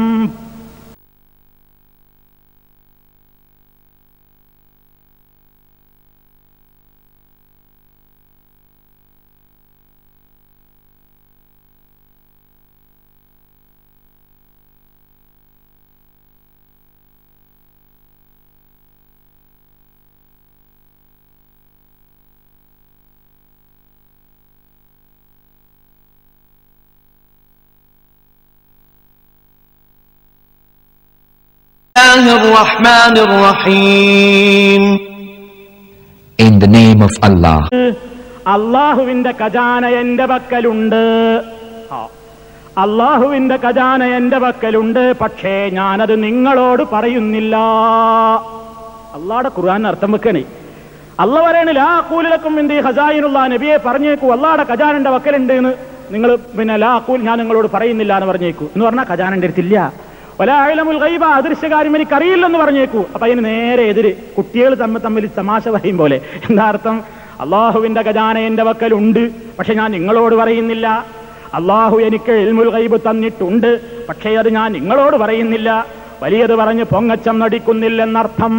الله الرحمن الرحيم In the name of Allah, അള്ളാഹുവിന്റെ ഖജാന എന്റെ പക്കലുണ്ട് ആ. അള്ളാഹുവിന്റെ ഖജാന എന്റെ പക്കലുണ്ട് പക്ഷേ ഞാനത് നിങ്ങളോട് പറയുന്നില്ല അള്ളാടെ ഖുർആൻ അർത്ഥം വെക്കണേ അല്ല പറയണില്ല ലാ കൂലിലക്കും എന്ത് ഹസായിനുള്ള നബിയെ പറഞ്ഞേക്കൂ അള്ളാടെ ഖജാനന്റെ വക്കലുണ്ട് എന്ന് നിങ്ങൾ പിന്നെ ലാ കൂൽ ഞാൻ നിങ്ങളോട് പറയുന്നില്ല എന്ന് പറഞ്ഞേക്കൂ എന്ന് പറഞ്ഞാൽ ഖജാനന്റെ അടുത്തില്ല ഒലാഴലമുൽ ഗൈബ അദൃശ്യകാര്യം എനിക്കറിയില്ലെന്ന് പറഞ്ഞേക്കൂ അപ്പൊ അതിന് നേരെ എതിര് കുട്ടികൾ തമ്മിൽ തമ്മിൽ തമാശ പറയും പോലെ എന്താ അർത്ഥം അള്ളാഹുവിന്റെ ഖജാന എന്റെ വക്കലുണ്ട് പക്ഷെ ഞാൻ നിങ്ങളോട് പറയുന്നില്ല അള്ളാഹു എനിക്ക് എൽമുൽ ഗൈബ് തന്നിട്ടുണ്ട് പക്ഷേ അത് ഞാൻ നിങ്ങളോട് പറയുന്നില്ല വലിയത് പറഞ്ഞ് പൊങ്ങച്ചം നടിക്കുന്നില്ലെന്നർത്ഥം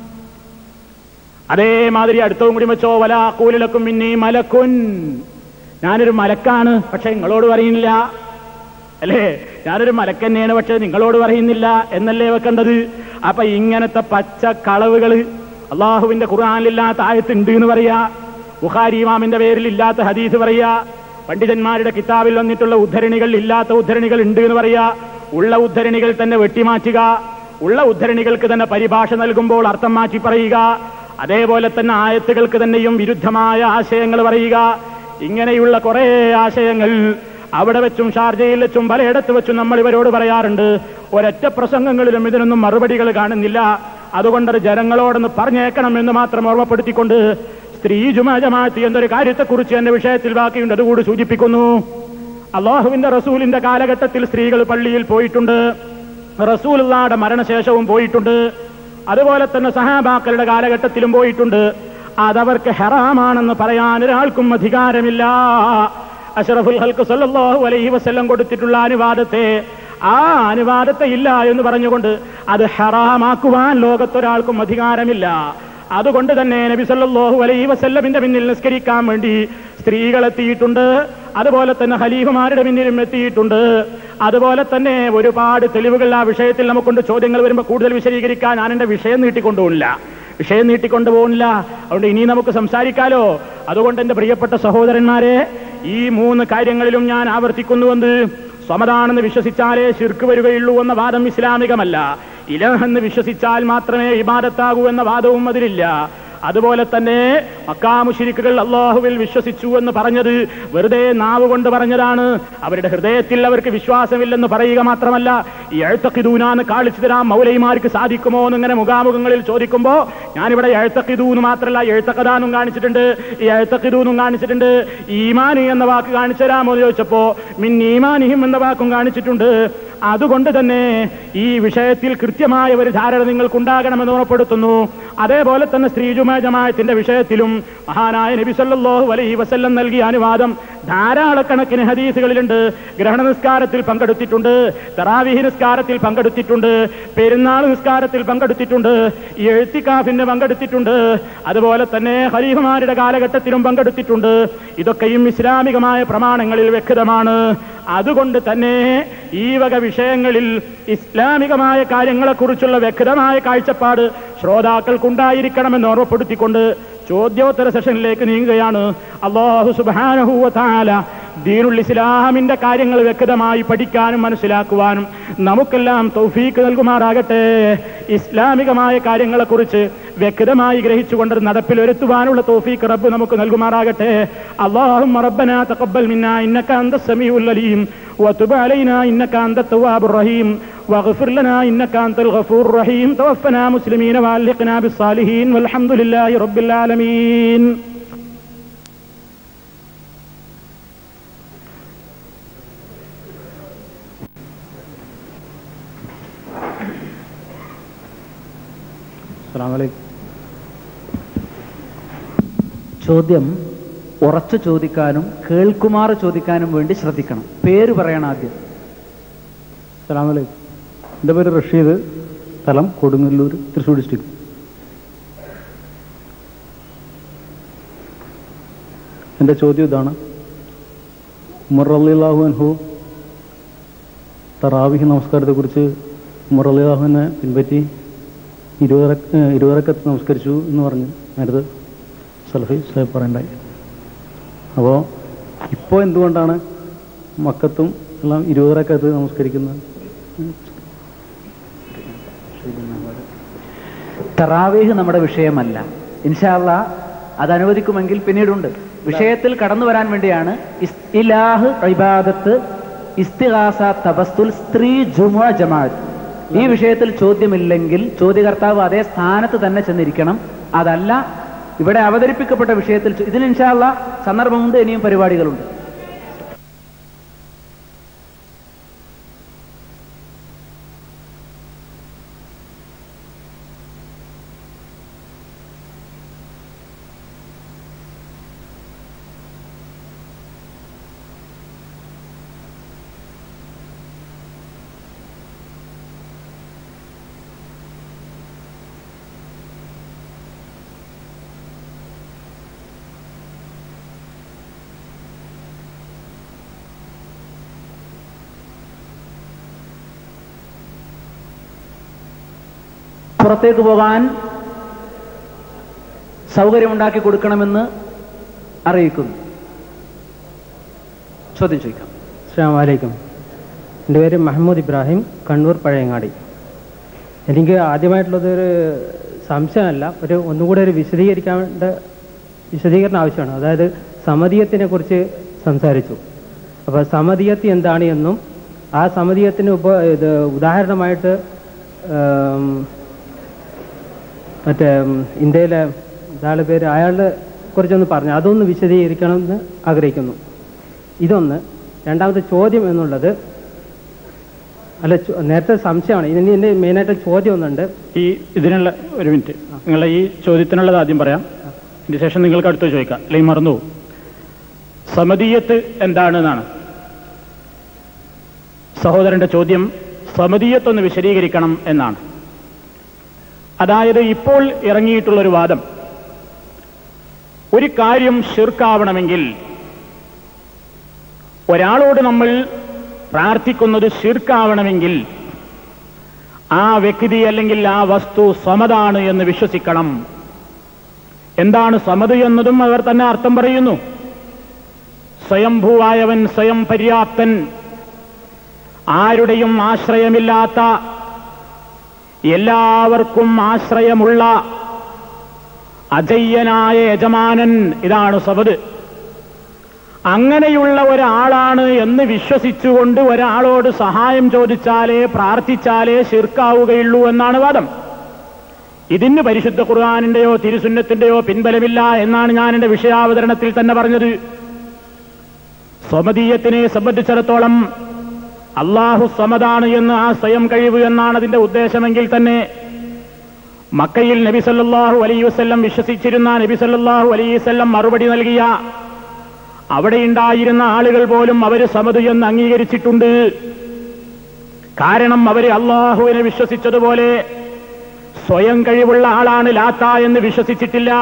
അതേമാതിരി അടുത്തവും കൂടി വെച്ചോ വല കൂലിലക്കും പിന്നെ മലക്കുൻ ഞാനൊരു മലക്കാണ് പക്ഷെ നിങ്ങളോട് പറയുന്നില്ല അല്ലേ ഞാനൊരു മലക്കന്നെയാണ് പക്ഷെ നിങ്ങളോട് പറയുന്നില്ല എന്നല്ലേ വെക്കേണ്ടത് അപ്പൊ ഇങ്ങനത്തെ പച്ച കളവുകൾ അള്ളാഹുവിന്റെ ഖുർആാനിലില്ലാത്ത ആയത്തുണ്ട് എന്ന് പറയാ ബുഖാരി ഇമാമിന്റെ പേരിൽ ഇല്ലാത്ത ഹദീസ് പറയാ പണ്ഡിതന്മാരുടെ കിതാബിൽ വന്നിട്ടുള്ള ഉദ്ധരണികൾ ഇല്ലാത്ത ഉദ്ധരണികൾ ഉണ്ട് എന്ന് പറയാ ഉള്ള ഉദ്ധരണികൾ തന്നെ വെട്ടിമാറ്റുക ഉള്ള ഉദ്ധരണികൾക്ക് തന്നെ പരിഭാഷ നൽകുമ്പോൾ അർത്ഥം മാറ്റി പറയുക അതേപോലെ തന്നെ ആയത്തുകൾക്ക് തന്നെയും വിരുദ്ധമായ ആശയങ്ങൾ പറയുക ഇങ്ങനെയുള്ള കുറെ ആശയങ്ങൾ അവിടെ വെച്ചും ഷാർജയിൽ വെച്ചും പലയിടത്ത് വെച്ചും നമ്മൾ ഇവരോട് പറയാറുണ്ട് ഒരൊറ്റ പ്രസംഗങ്ങളിലും ഇതിനൊന്നും മറുപടികൾ കാണുന്നില്ല അതുകൊണ്ടത് ജനങ്ങളോടൊന്ന് പറഞ്ഞേക്കണം എന്ന് മാത്രം ഓർമ്മപ്പെടുത്തിക്കൊണ്ട് സ്ത്രീ ജുമാ ജമാഅത്ത് എന്നൊരു കാര്യത്തെക്കുറിച്ച് എന്റെ വിഷയത്തിൽ ബാക്കിയുണ്ട് അതുകൂടി സൂചിപ്പിക്കുന്നു അള്ളാഹുവിന്റെ റസൂലിന്റെ കാലഘട്ടത്തിൽ സ്ത്രീകൾ പള്ളിയിൽ പോയിട്ടുണ്ട് റസൂലുള്ളാടെ മരണശേഷവും പോയിട്ടുണ്ട് അതുപോലെ തന്നെ സഹാബാക്കളുടെ കാലഘട്ടത്തിലും പോയിട്ടുണ്ട് അതവർക്ക് ഹെറാമാണെന്ന് പറയാൻ ഒരാൾക്കും അധികാരമില്ല അഷറഫുൽ ഹൽക്ക് സല്ലല്ലാഹു അലൈഹി വസല്ലം കൊടുത്തിട്ടുള്ള അനുവാദത്തെ ആ അനുവാദത്തെ ഇല്ല എന്ന് പറഞ്ഞുകൊണ്ട് അത് ഹറാമാക്കുവാൻ ലോകത്തൊരാൾക്കും അധികാരമില്ല അതുകൊണ്ട് തന്നെ നബി സല്ലല്ലാഹു അലൈഹി വസല്ലമിന്റെ പിന്നിൽ നിസ്കരിക്കാൻ വേണ്ടി സ്ത്രീകൾ എത്തിയിട്ടുണ്ട് അതുപോലെ തന്നെ ഖലീഫുമാരുടെ പിന്നിലും എത്തിയിട്ടുണ്ട് അതുപോലെ തന്നെ ഒരുപാട് തെളിവുകൾ ആ വിഷയത്തിൽ നമുക്കുണ്ട് ചോദ്യങ്ങൾ വരുമ്പോൾ കൂടുതൽ വിശദീകരിക്കാൻ ഞാൻ എന്റെ വിഷയം നീട്ടിക്കൊണ്ടുപോകില്ല വിഷയം നീട്ടിക്കൊണ്ടുപോകില്ല അതുകൊണ്ട് ഇനി നമുക്ക് സംസാരിക്കാലോ അതുകൊണ്ട് എന്റെ പ്രിയപ്പെട്ട സഹോദരന്മാരെ ഈ മൂന്ന് കാര്യങ്ങളിലും ഞാൻ ആവർത്തിക്കുന്നുവെന്ന് സ്വമതാണെന്ന് വിശ്വസിച്ചാലേ ശിർക്ക് വരികയുള്ളൂ എന്ന വാദം ഇസ്ലാമികമല്ല ഇലഹെന്ന് വിശ്വസിച്ചാൽ മാത്രമേ ഇബാദത്താകൂ എന്ന വാദവും അതിലില്ല അതുപോലെ തന്നെ മക്കാമുഷിരിക്കുകൾ അള്ളാഹുവിൽ വിശ്വസിച്ചു എന്ന് പറഞ്ഞത് വെറുതെ നാവ് കൊണ്ട് പറഞ്ഞതാണ് അവരുടെ ഹൃദയത്തിൽ അവർക്ക് വിശ്വാസമില്ലെന്ന് പറയുക മാത്രമല്ല എഴുത്തക്കിദൂനാന്ന് കാണിച്ചു തരാൻ മൗലൈമാർക്ക് സാധിക്കുമോ എന്നിങ്ങനെ മുഖാമുഖങ്ങളിൽ ചോദിക്കുമ്പോ ഞാനിവിടെ എഴുത്തക്കിദൂന്ന് മാത്രമല്ല എഴുത്തക്കഥാന്നും കാണിച്ചിട്ടുണ്ട് എഴുത്തക്കിദൂന്നും കാണിച്ചിട്ടുണ്ട് ഈമാനി എന്ന വാക്ക് കാണിച്ചു തരാമോ എന്ന് ചോദിച്ചപ്പോ മിൻ ഈമാനിഹിം എന്ന വാക്കും കാണിച്ചിട്ടുണ്ട് അതുകൊണ്ട് തന്നെ ഈ വിഷയത്തിൽ കൃത്യമായ ഒരു ധാരണ നിങ്ങൾക്കുണ്ടാകണമെന്ന് ഉറപ്പെടുത്തുന്നു അതേപോലെ തന്നെ സ്ത്രീജുമാ ജമായത്തിന്റെ വിഷയത്തിലും മഹാനായ നബി സല്ലല്ലാഹു അലൈഹി വസല്ലം നൽകിയ അനുവാദം ധാരാളക്കണക്കിന് ഹദീസുകളിലുണ്ട് ഗ്രഹണ നിസ്കാരത്തിൽ പങ്കെടുത്തിട്ടുണ്ട് തറാവിഹി നിസ്കാരത്തിൽ പങ്കെടുത്തിട്ടുണ്ട് പെരുന്നാൾ നിസ്കാരത്തിൽ പങ്കെടുത്തിട്ടുണ്ട് എഴുത്തിക്കാഫിന് പങ്കെടുത്തിട്ടുണ്ട് അതുപോലെ തന്നെ ഖലീഫമാരുടെ കാലഘട്ടത്തിലും പങ്കെടുത്തിട്ടുണ്ട് ഇതൊക്കെയും ഇസ്ലാമികമായ പ്രമാണങ്ങളിൽ വ്യക്തമാണ് അതുകൊണ്ട് തന്നെ ഈ വക വിഷയങ്ങളിൽ ഇസ്ലാമികമായ കാര്യങ്ങളെക്കുറിച്ചുള്ള വ്യക്തമായ കാഴ്ചപ്പാട് ശ്രോതാക്കൾക്കുണ്ടായിരിക്കണമെന്ന് ഓർമ്മപ്പെടുത്തിക്കൊണ്ട് ചോദ്യോത്തര സെഷനിലേക്ക് നീങ്ങുകയാണ് അള്ളാഹു സുബാനഹുവ താല ദീനുൽ ഇസ്ലാമിന്റെ കാര്യങ്ങൾ വ്യക്തമായി പഠിക്കാനും മനസ്സിലാക്കുവാനും നമുക്കെല്ലാം തൗഫീക്ക് നൽകുമാറാകട്ടെ ഇസ്ലാമികമായ കാര്യങ്ങളെക്കുറിച്ച് വ്യക്തമായി ഗ്രഹിച്ചുകൊണ്ട് നടപ്പിൽ വരുത്തുവാനുള്ള തൗഫീക്ക് റബ്ബ് നമുക്ക് നൽകുമാറാകട്ടെ അള്ളാഹും റബ്ബന തഖബ്ബൽ മിന്നാ ഇന്നക അന്ത സമീഉൽ അലീം وتب علينا إنك أنت التواب الرحيم واغفر لنا إنك أنت الغفور الرحيم توفنا مسلمين وألحقنا بالصالحين والحمد لله رب العالمين അസ്സലാമു അലൈക്കും ചോദ്യം ഉറച്ചു ചോദിക്കാനും കേൾക്കുമാറ് ചോദിക്കാനും വേണ്ടി ശ്രദ്ധിക്കണം പേര് പറയണം ആദ്യം അസ്സലാമു അലൈക്കും എൻ്റെ പേര് റഷീദ് സ്ഥലം കൊടുങ്ങല്ലൂർ തൃശ്ശൂർ ഡിസ്ട്രിക്ട് എൻ്റെ ചോദ്യം ഇതാണ് ഉമർ അള്ളാഹു അൻഹു തറാവിഹ് നമസ്കാരത്തെക്കുറിച്ച് ഉമർ അള്ളാഹുവിനെ പിൻപറ്റി ഇരുപതര ഇരുപതരക്കത്ത് നമസ്കരിച്ചു എന്ന് പറഞ്ഞ് നേരത്തെ സലഫി സാഹിബ് പറയണ്ടായി അപ്പോൾ ഇപ്പോൾ എന്തുകൊണ്ടാണ് മക്കത്തും എല്ലാം ഇരുപതരക്കത്ത് നമസ്കരിക്കുന്നത് തറാവീഹ് നമ്മുടെ വിഷയമല്ല ഇൻഷാല്ല അത് അനുവദിക്കുമെങ്കിൽ പിന്നീടുണ്ട് വിഷയത്തിൽ കടന്നു വരാൻ വേണ്ടിയാണ് ഇസ്- ഇലാഹ് ഇബാദത്ത് ഇസ്തിഹാസ തപസ്തുൽ സ്ത്രീ ജുമുഅ ജമാഅത്ത് ഈ വിഷയത്തിൽ ചോദ്യമില്ലെങ്കിൽ ചോദ്യകർത്താവ് അതേ സ്ഥാനത്ത് തന്നെ ചെന്നിരിക്കണം അതല്ല ഇവിടെ അവതരിപ്പിക്കപ്പെട്ട വിഷയത്തിൽ ചോ- ഇതിന് ഇൻഷാല്ല സന്ദർഭമുണ്ട് ഇനിയും പരിപാടികളുണ്ട് പുറത്തേക്ക് പോകാൻ സൗകര്യമുണ്ടാക്കി കൊടുക്കണമെന്ന് അറിയിക്കുന്നു ചോദ്യം ചോദിക്കാം അസ്സാം വലൈക്കും എൻ്റെ പേര് മഹമ്മൂദ് ഇബ്രാഹിം കണ്ണൂർ പഴയങ്ങാടി എനിക്ക് ആദ്യമായിട്ടുള്ളത് ഒരു സംശയമല്ല ഒരു ഒന്നുകൂടെ ഒരു വിശദീകരിക്കേണ്ട വിശദീകരണം ആവശ്യമാണ് അതായത് സമതീയത്തിനെ കുറിച്ച് സംസാരിച്ചു അപ്പോൾ സമതീയത്ത് എന്താണ് എന്നും ആ സമതീയത്തിന് ഉപ ഇത് ഉദാഹരണമായിട്ട് ആം, മറ്റേ ഉം, ഇന്ത്യയിലെ ഇതാളുടെ പേര് അയാളുടെ കുറിച്ചൊന്ന് പറഞ്ഞു അതൊന്ന് വിശദീകരിക്കണമെന്ന് ആഗ്രഹിക്കുന്നു ഇതൊന്ന് രണ്ടാമത്തെ ചോദ്യം എന്നുള്ളത് അല്ല ചോ- നേരത്തെ സംശയമാണ് ഇനി എൻ്റെ മെയിനായിട്ട് ചോദ്യം ഒന്നുണ്ട് ഈ ഇതിനുള്ള ഒരു മിനിറ്റ് നിങ്ങളുടെ ഈ ചോദ്യത്തിനുള്ളത് ആദ്യം പറയാം ഇതിന് ശേഷം നിങ്ങൾക്ക് അടുത്ത് ചോദിക്കാം അല്ലെങ്കിൽ മറന്നു പോകും. സമതീയത്ത് എന്താണെന്നാണ് സഹോദരന്റെ ചോദ്യം സമതീയത്തൊന്ന് വിശദീകരിക്കണം എന്നാണ് അതായത് ഇപ്പോൾ ഇറങ്ങിയിട്ടുള്ള ഒരു വാദം ഒരു കാര്യം ഷിർക്കാവണമെങ്കിൽ ഒരാളോട് നമ്മൾ പ്രാർത്ഥിക്കുന്നത് ഷിർക്കാവണമെങ്കിൽ ആ വ്യക്തി അല്ലെങ്കിൽ ആ വസ്തു സമതാണ് എന്ന് വിശ്വസിക്കണം എന്താണ് സമത് എന്നതും അവർ തന്നെ അർത്ഥം പറയുന്നു സ്വയംഭൂവായവൻ സ്വയം പര്യാപ്തൻ ആരുടെയും ആശ്രയമില്ലാത്ത എല്ലാവർക്കും ആശ്രയമുള്ള അജയ്യനായ യജമാനൻ ഇതാണ് സബത് അങ്ങനെയുള്ള ഒരാളാണ് സമതാണ് എന്ന് വിശ്വസിച്ചുകൊണ്ട് ഒരാളോട് സഹായം ചോദിച്ചാലേ പ്രാർത്ഥിച്ചാലേ ശിർക്കാവുകയുള്ളൂ എന്നാണ് വാദം ഇതിന് പരിശുദ്ധ ഖുർആാനിന്റെയോ തിരുസുന്നത്തിന്റെയോ പിൻബലമില്ല എന്നാണ് ഞാൻ എന്റെ വിഷയാവതരണത്തിൽ തന്നെ പറഞ്ഞത് സ്വമതീയത്തിനെ സംബന്ധിച്ചിടത്തോളം അള്ളാഹു സമതാണ് എന്ന് ആ സ്വയം കഴിവ് എന്നാണ് അതിന്റെ ഉദ്ദേശമെങ്കിൽ തന്നെ മക്കയിൽ നബി സല്ലല്ലാഹു അലൈഹി വസല്ലം വിശ്വസിച്ചിരുന്ന നബി സല്ലല്ലാഹു അലൈഹി വസല്ലം മറുപടി നൽകിയ അവിടെയുണ്ടായിരുന്ന ആളുകൾ പോലും അവര് സമത് എന്ന് അംഗീകരിച്ചിട്ടുണ്ട് കാരണം അവര് അള്ളാഹുവിനെ വിശ്വസിച്ചതുപോലെ സ്വയം കഴിവുള്ള ആളാണ് ലാത്ത എന്ന് വിശ്വസിച്ചിട്ടില്ല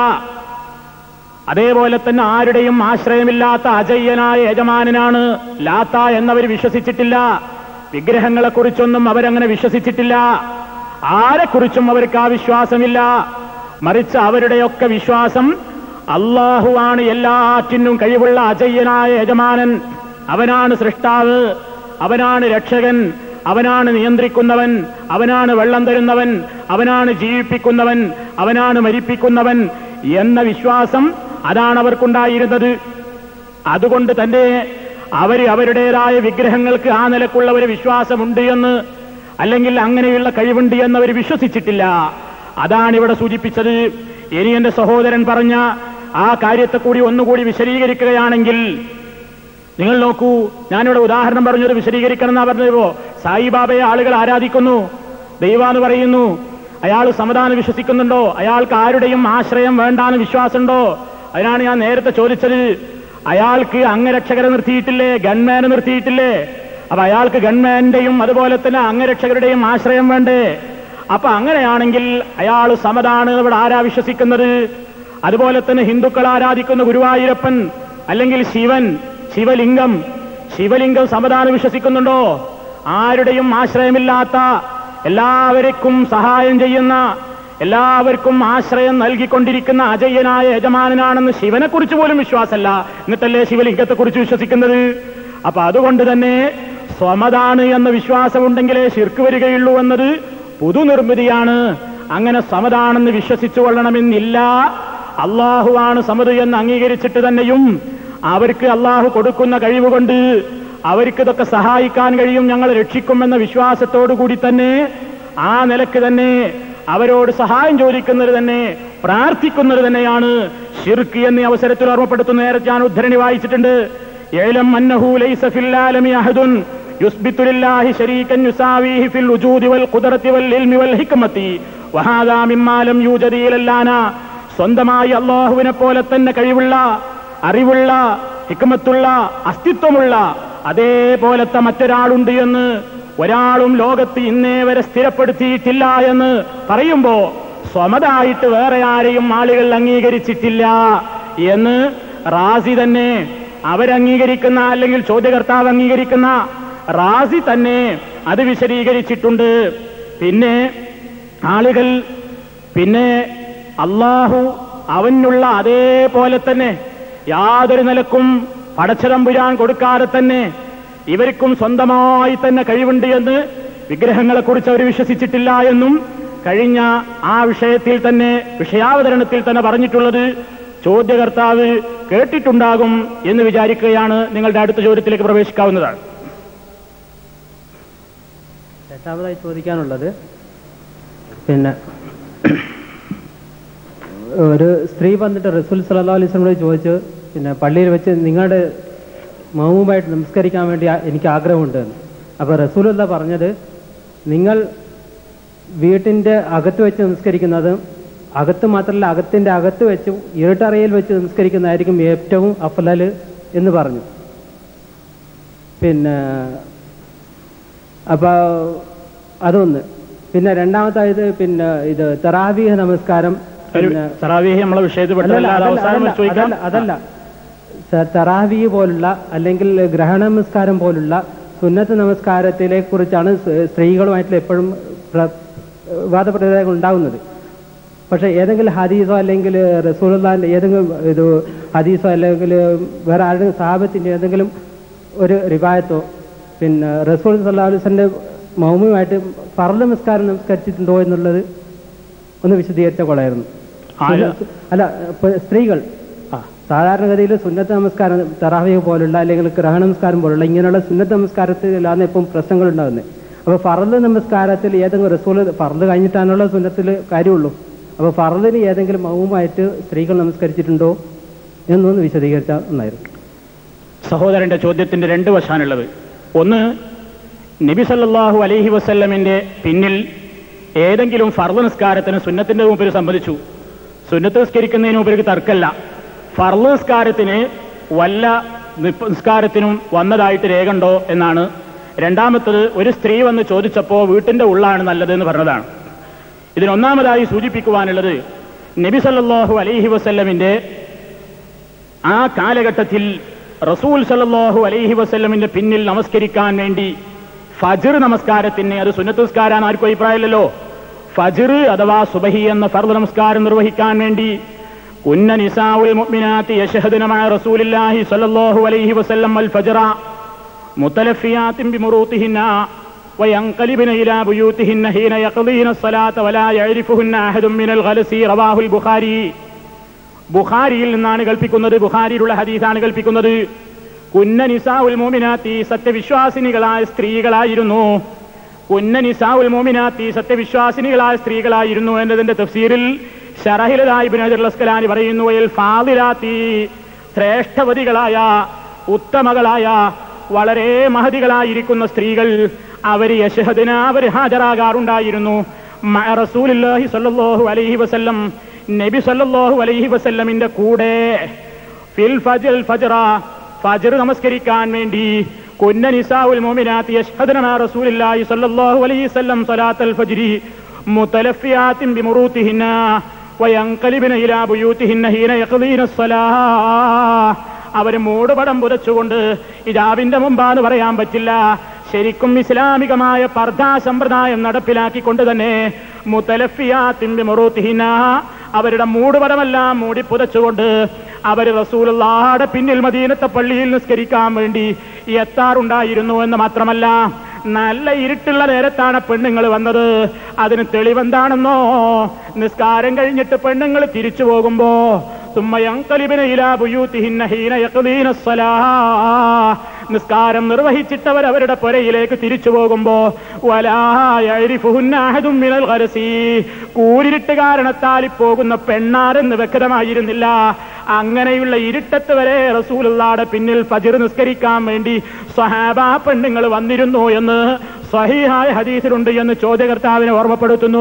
അതേപോലെ തന്നെ ആരുടെയും ആശ്രയമില്ലാത്ത അജയ്യനായ യജമാനനാണ് ലാത്ത എന്നവർ വിശ്വസിച്ചിട്ടില്ല വിഗ്രഹങ്ങളെക്കുറിച്ചൊന്നും അവരങ്ങനെ വിശ്വസിച്ചിട്ടില്ല ആരെക്കുറിച്ചും അവർക്ക് ആ വിശ്വാസമില്ല മറിച്ച് അവരുടെയൊക്കെ വിശ്വാസം അള്ളാഹുവാണ് എല്ലാറ്റിനും കഴിവുള്ള അജയ്യനായ യജമാനൻ അവനാണ് സൃഷ്ടാവ് അവനാണ് രക്ഷകൻ അവനാണ് നിയന്ത്രിക്കുന്നവൻ അവനാണ് വെള്ളം തരുന്നവൻ അവനാണ് ജീവിപ്പിക്കുന്നവൻ അവനാണ് മരിപ്പിക്കുന്നവൻ എന്ന വിശ്വാസം അതാണ് അവർക്കുണ്ടായിരുന്നത് അതുകൊണ്ട് തന്നെ അവർ അവരുടേതായ വിഗ്രഹങ്ങൾക്ക് ആ നിലക്കുള്ള ഒരു വിശ്വാസമുണ്ട് എന്ന് അല്ലെങ്കിൽ അങ്ങനെയുള്ള കഴിവുണ്ട് എന്ന് അവർ വിശ്വസിച്ചിട്ടില്ല അതാണ് ഇവിടെ സൂചിപ്പിച്ചത് ഇനി എന്റെ സഹോദരൻ പറഞ്ഞ ആ കാര്യത്തെ കൂടി ഒന്നുകൂടി വിശദീകരിക്കുകയാണെങ്കിൽ നിങ്ങൾ നോക്കൂ ഞാനിവിടെ ഉദാഹരണം പറഞ്ഞത് വിശദീകരിക്കണം എന്നാ പറഞ്ഞപ്പോ സായിബാബയെ ആളുകൾ ആരാധിക്കുന്നു ദൈവാന്ന് പറയുന്നു അയാൾ സമദാനം വിശ്വസിക്കുന്നുണ്ടോ അയാൾക്ക് ആരുടെയും ആശ്രയം വേണ്ടാന്ന് വിശ്വാസമുണ്ടോ അതിനാണ് ഞാൻ നേരത്തെ ചോദിച്ചത് അയാൾക്ക് അംഗരക്ഷകരെ നിർത്തിയിട്ടില്ലേ ഗൺമാനെ നിർത്തിയിട്ടില്ലേ അപ്പൊ അയാൾക്ക് ഗൺമാന്റെയും അതുപോലെ തന്നെ അംഗരക്ഷകരുടെയും ആശ്രയം വേണ്ടേ അപ്പൊ അങ്ങനെയാണെങ്കിൽ അയാൾ സമതാണ് ഇവിടെ ആരാ വിശ്വസിക്കുന്നത് അതുപോലെ തന്നെ ഹിന്ദുക്കൾ ആരാധിക്കുന്ന ഗുരുവായൂരപ്പൻ അല്ലെങ്കിൽ ശിവൻ ശിവലിംഗം ശിവലിംഗം സമദാനം വിശ്വസിക്കുന്നുണ്ടോ ആരുടെയും ആശ്രയമില്ലാത്ത എല്ലാവർക്കും സഹായം ചെയ്യുന്ന എല്ലാവർക്കും ആശ്രയം നൽകിക്കൊണ്ടിരിക്കുന്ന അജയ്യനായ യജമാനനാണെന്ന് ശിവനെക്കുറിച്ച് പോലും വിശ്വാസമല്ല എന്നിട്ടല്ലേ ശിവലിംഗത്തെക്കുറിച്ച് വിശ്വസിക്കുന്നത് അപ്പൊ അതുകൊണ്ട് തന്നെ സ്വമതാണ് എന്ന വിശ്വാസമുണ്ടെങ്കിലേ ശിർക്ക് വരികയുള്ളൂ എന്നത് പുതുനിർമ്മിതിയാണ് അങ്ങനെ സമതാണെന്ന് വിശ്വസിച്ചു കൊള്ളണമെന്നില്ല അള്ളാഹുവാണ് സമത് എന്ന് അംഗീകരിച്ചിട്ട് തന്നെയും അവർക്ക് അള്ളാഹു കൊടുക്കുന്ന കഴിവുകൊണ്ട് അവർക്ക് ഇതൊക്കെ സഹായിക്കാൻ കഴിയും ഞങ്ങൾ രക്ഷിക്കുമെന്ന വിശ്വാസത്തോടു കൂടി തന്നെ ആ നിലക്ക് തന്നെ അവരോട് സഹായം ചോദിക്കുന്നത് തന്നെ പ്രാർത്ഥിക്കുന്നത് തന്നെയാണ് ഷിർക്ക് എന്നീ അവസരത്തിൽ ഓർമ്മപ്പെടുത്തുന്ന നേരത്തെ ഞാൻ ഉദ്ധരണി വായിച്ചിട്ടുണ്ട് ഏലം അന്നഹു ലൈസ ഫിൽ ആലമി അഹദുൻ യുസ്ബിത്തു ലില്ലാഹി ശരീകൻ യുസാവീഹി ഫിൽ ഉജൂദി വൽ ഖുദ്റതി വൽ ഇൽമി വൽ ഹിക്മത്തി വഹാദാ മിമ്മാ ലം യൂജദി ഇലല്ലാന സ്വന്തമായി അള്ളാഹുവിനെ പോലെ തന്നെ കഴിവുള്ള അറിവുള്ള ഹിക്മത്തുള്ള അസ്തിത്വമുള്ള അതേപോലത്തെ മറ്റൊരാളുണ്ട് എന്ന് ഒരാളും ലോകത്ത് ഇന്നേ വരെ സ്ഥിരപ്പെടുത്തിയിട്ടില്ല എന്ന് പറയുമ്പോ സ്വമതായിട്ട് വേറെ ആരെയും ആളുകൾ അംഗീകരിച്ചിട്ടില്ല എന്ന് റാസി തന്നെ അവരംഗീകരിക്കുന്ന അല്ലെങ്കിൽ ചോദ്യകർത്താവ് അംഗീകരിക്കുന്ന റാസി തന്നെ അത് വിശദീകരിച്ചിട്ടുണ്ട് പിന്നെ ആളുകൾ പിന്നെ അള്ളാഹു അവനുള്ള അതേപോലെ തന്നെ യാതൊരു നിലക്കും പടച്ചതമ്പുരാൻ കൊടുക്കാതെ തന്നെ ഇവർക്കും സ്വന്തമായി തന്നെ കഴിവുണ്ട് എന്ന് വിഗ്രഹങ്ങളെക്കുറിച്ച് അവർ വിശ്വസിച്ചിട്ടില്ല എന്നും കഴിഞ്ഞ ആ വിഷയത്തിൽ തന്നെ വിഷയാവതരണത്തിൽ തന്നെ പറഞ്ഞിട്ടുള്ളത് ചോദ്യകർത്താവ് കേട്ടിട്ടുണ്ടാകും എന്ന് വിചാരിക്കുകയാണ് നിങ്ങളുടെ അടുത്ത ചോദ്യത്തിലേക്ക് പ്രവേശിക്കാവുന്നതാണ് രണ്ടാമതായി ചോദിക്കാനുള്ളത് പിന്നെ ഒരു സ്ത്രീ വന്നിട്ട് റസൂൽ സല്ലാ അലൈഹി സ്വലമോട് ചോദിച്ചു പിന്നെ പള്ളിയിൽ വെച്ച് നിങ്ങളുടെ മൗമുമായിട്ട് നമസ്കരിക്കാൻ വേണ്ടി ആ- എനിക്ക് ആഗ്രഹമുണ്ട് എന്ന് അപ്പോൾ റസൂൽ എന്താ പറഞ്ഞത് നിങ്ങൾ വീട്ടിൻ്റെ അകത്ത് വെച്ച് നമസ്കരിക്കുന്നത് അകത്ത് മാത്രമല്ല അകത്തിൻ്റെ അകത്ത് വെച്ചും ഇരുട്ടറയിൽ വെച്ച് നമസ്കരിക്കുന്നതായിരിക്കും ഏറ്റവും അഫ്ലൽ എന്ന് പറഞ്ഞു പിന്നെ അപ്പോൾ അതൊന്ന് പിന്നെ രണ്ടാമത്തായത് പിന്നെ ഇത് തറാവീഹ് നമസ്കാരം ഒരു പിന്നെ സറാവിഹി നമ്മളെ വിഷയത്തിൽ അല്ലല്ല, പെട്ടതല്ല അത് അതല്ല, അവസാനം അതല്ല, ചോദിക്കാം അതല്ല, അതല്ല സ- തറാവി പോലുള്ള അല്ലെങ്കിൽ ഗ്രഹണ നമസ്കാരം പോലുള്ള സുന്നത്ത് നമസ്കാരത്തിനെ കുറിച്ചാണ് സ് സ്ത്രീകളുമായിട്ടുള്ള എപ്പോഴും പ്ര- വാദപ്രതിവാദങ്ങൾ ഉണ്ടാകുന്നത് പക്ഷെ ഏതെങ്കിലും ഹദീസോ അല്ലെങ്കിൽ റസൂലുള്ളാന്റെ ഏതെങ്കിലും ഇത് ഹദീസോ അല്ലെങ്കിൽ വേറെ ആരുടെയും സാഹബത്തിന്റെ ഏതെങ്കിലും ഒരു റിവായത്തോ പിന്നെ റസൂൽ സല്ലാഹുലിന്റെ മൗമിയുമായിട്ട് ഫർദ് നമസ്കാരം നമസ്കരിച്ചിട്ടുണ്ടോ എന്നുള്ളത് ഒന്ന് വിശദീകരിച്ച കൊള്ളായിരുന്നു ആര്? അല്ല ഇപ്പൊ സ്ത്രീകൾ ആ. സാധാരണഗതിയിൽ സുന്നത്ത് നമസ്കാരം തറാവീഹ് പോലുള്ള അല്ലെങ്കിൽ ഗ്രഹണ നമസ്കാരം പോലുള്ള ഇങ്ങനെയുള്ള സുന്നത്ത് നമസ്കാരത്തിലാണ് ഇപ്പം പ്രശ്നങ്ങൾ ഉണ്ടാകുന്നത് അപ്പോൾ ഫറല് നമസ്കാരത്തിൽ ഏതെങ്കിലും റസൂൾ ഫറല് കഴിഞ്ഞിട്ടാണുള്ള സുന്നത്തിൽ കാര്യമുള്ളൂ അപ്പോൾ ഫറലിന് ഏതെങ്കിലും മൗമായിട്ട് സ്ത്രീകൾ നമസ്കരിച്ചിട്ടുണ്ടോ എന്നൊന്ന് വിശദീകരിച്ചാൽ നന്നായിരുന്നു സഹോദരന്റെ ചോദ്യത്തിന്റെ രണ്ട് വശാനുള്ളത് ഒന്ന് നബി സല്ലല്ലാഹു അലൈഹി വസല്ലമിന്റെ പിന്നിൽ ഏതെങ്കിലും ഫർദ് നിസ്കാരത്തിന് സുന്നത്തിന്റെ മുമ്പിൽ സംബന്ധിച്ചു സുന്നത്ത് നിസ്കരിക്കുന്നതിന് മുമ്പിൽ തർക്കല്ല ഫർദ് നിസ്കാരത്തിന് വല്ല നിപ്പ- നിസ്കാരത്തിനും വന്നതായിട്ട് രേഖണ്ടോ എന്നാണ് രണ്ടാമത്തത് ഒരു സ്ത്രീ വന്ന് ചോദിച്ചപ്പോൾ വീട്ടിന്റെ ഉള്ളാണ് നല്ലത് എന്ന് പറഞ്ഞതാണ് ഇതിനൊന്നാമതായി സൂചിപ്പിക്കുവാനുള്ളത് നബി സല്ലല്ലാഹു അലൈഹി വസല്ലമിന്റെ ആ കാലഘട്ടത്തിൽ റസൂൽ സല്ലല്ലാഹു അലൈഹി വസല്ലമിന്റെ പിന്നിൽ നമസ്കരിക്കാൻ വേണ്ടി ഫജ്ർ നമസ്കാരത്തിന് അത് സുന്നത്ത് നിസ്കാരാൻ ആർക്കും അഭിപ്രായമില്ലല്ലോ ഫജ്ർ അഥവാ സുബഹി എന്ന ഫർദ് നമസ്കാരം നിർവഹിക്കാൻ വേണ്ടി കുന്ന നിസാഉൽ മുഅ്മിനാത്തി യശഹദുന മഅ റസൂലില്ലാഹി സ്വല്ലല്ലാഹു അലൈഹി വസല്ലം അൽ ഫജ്റ മുത്തലഫിയാത്തിൻ ബിമുറൂത്തിഹിന്ന وينقلبن إلى بيوتهن حين يقضين الصلاة ولا يعرفهن أحد من الغلس رواه البخاري ബുഖാരിയിൽ നിന്നാണ് കൽപ്പിക്കുന്നത് ബുഖാരിയിലുള്ള ഹദീസാണ് കൽപ്പിക്കുന്നത് കുന്ന നിസാഉൽ മോമിനാത്തി സത്യവിശ്വാസിനികളായ സ്ത്രീകളായിരുന്നു കുന്ന നിസാഉൽ മോമിനാത്തി സത്യവിശ്വാസിനികളായ സ്ത്രീകളായിരുന്നു എന്നതിന്റെ തഫ്സീറിൽ ഷറഹിലായി ബിനജർലസ്കലാനി പറയുന്നു "വയൽ ഫാദിലാത്തി ശ്രേഷ്ഠവതികളായ ഉത്തമകളായ വളരെ മഹതികളായിരിക്കുന്ന സ്ത്രീകൾ അവർ യശഹദിന അവർ ഹാജരാകാറുണ്ടായിരുന്നു മഅ റസൂലുള്ളാഹി സ്വല്ലല്ലാഹു അലൈഹി വസല്ലം നബി സല്ലല്ലാഹു അലൈഹി വസല്ലമിന്റെ കൂടെ ഫിൽ ഫജ്ർ ഫജ്റ ഫജ്ർ നമസ്കരിക്കാൻ വേണ്ടി കുന്ന നിസാഉൽ മുഅ്മിനാത്തി യഷ്ഹദന മാ റസൂലില്ലാഹി സ്വല്ലല്ലാഹു അലൈഹി വസല്ലം സ്വലാത്തൽ ഫജ്രി മുതലഫിയാത്തിൻ ബിമുറൂത്തിഹിന്ന വയൻഖലിബിന ഇലാ ബുയൂത്തിഹിന്ന ഹീന യഖ്ദീന الصلاة അവർ മൂടുപടം പുതച്ചുകൊണ്ട് ഇജാബിന്റെ മുമ്പാന്ന് പറയാൻ പറ്റില്ല ശരിക്കും ഇസ്ലാമികമായ പർദാ സമ്പ്രദായം നടപ്പിലാക്കിക്കൊണ്ട് തന്നെ മുത്തലഫിയാത്തിമ്പി മുറൂത്തിഹിന അവരുടെ മൂടുപടമെല്ലാം മൂടി പുതച്ചുകൊണ്ട് അവർ റസൂലുള്ളാടെ പിന്നിൽ മദീനത്തെ പള്ളിയിൽ നിസ്കരിക്കാൻ വേണ്ടി എത്താറുണ്ടായിരുന്നു എന്ന് മാത്രമല്ല നല്ല ഇരുട്ടുള്ള നേരത്താണ് പെണ്ണുങ്ങൾ വന്നത് അതിന് തെളിവെന്താണെന്നോ നിസ്കാരം കഴിഞ്ഞിട്ട് പെണ്ണുങ്ങൾ തിരിച്ചു പോകുമ്പോ ثم ينقلبن إلى بيوتهن حين يقضين الصلاة നിസ്കാരം നിർവഹിച്ചിട്ടവർ അവരുടെ പുരയിലേക്ക് തിരിച്ചു പോകുമ്പോ വലായരിഫുഹുന്നാഹതും കൂരിരുട്ട് കാരണത്താൽ പോകുന്ന പെണ്ണാരെന്ന് വ്യക്തമായിരുന്നില്ല അങ്ങനെയുള്ള ഇരുട്ടത്ത് വരെ റസൂലുള്ളാടെ പിന്നിൽ ഫജിർ നിസ്കരിക്കാൻ വേണ്ടി സ്വഹാബ പെണ്ണുങ്ങൾ വന്നിരുന്നു എന്ന് സ്വഹീഹായ ഹദീസിലുണ്ട് എന്ന് ചോദ്യകർത്താവിനെ ഓർമ്മപ്പെടുത്തുന്നു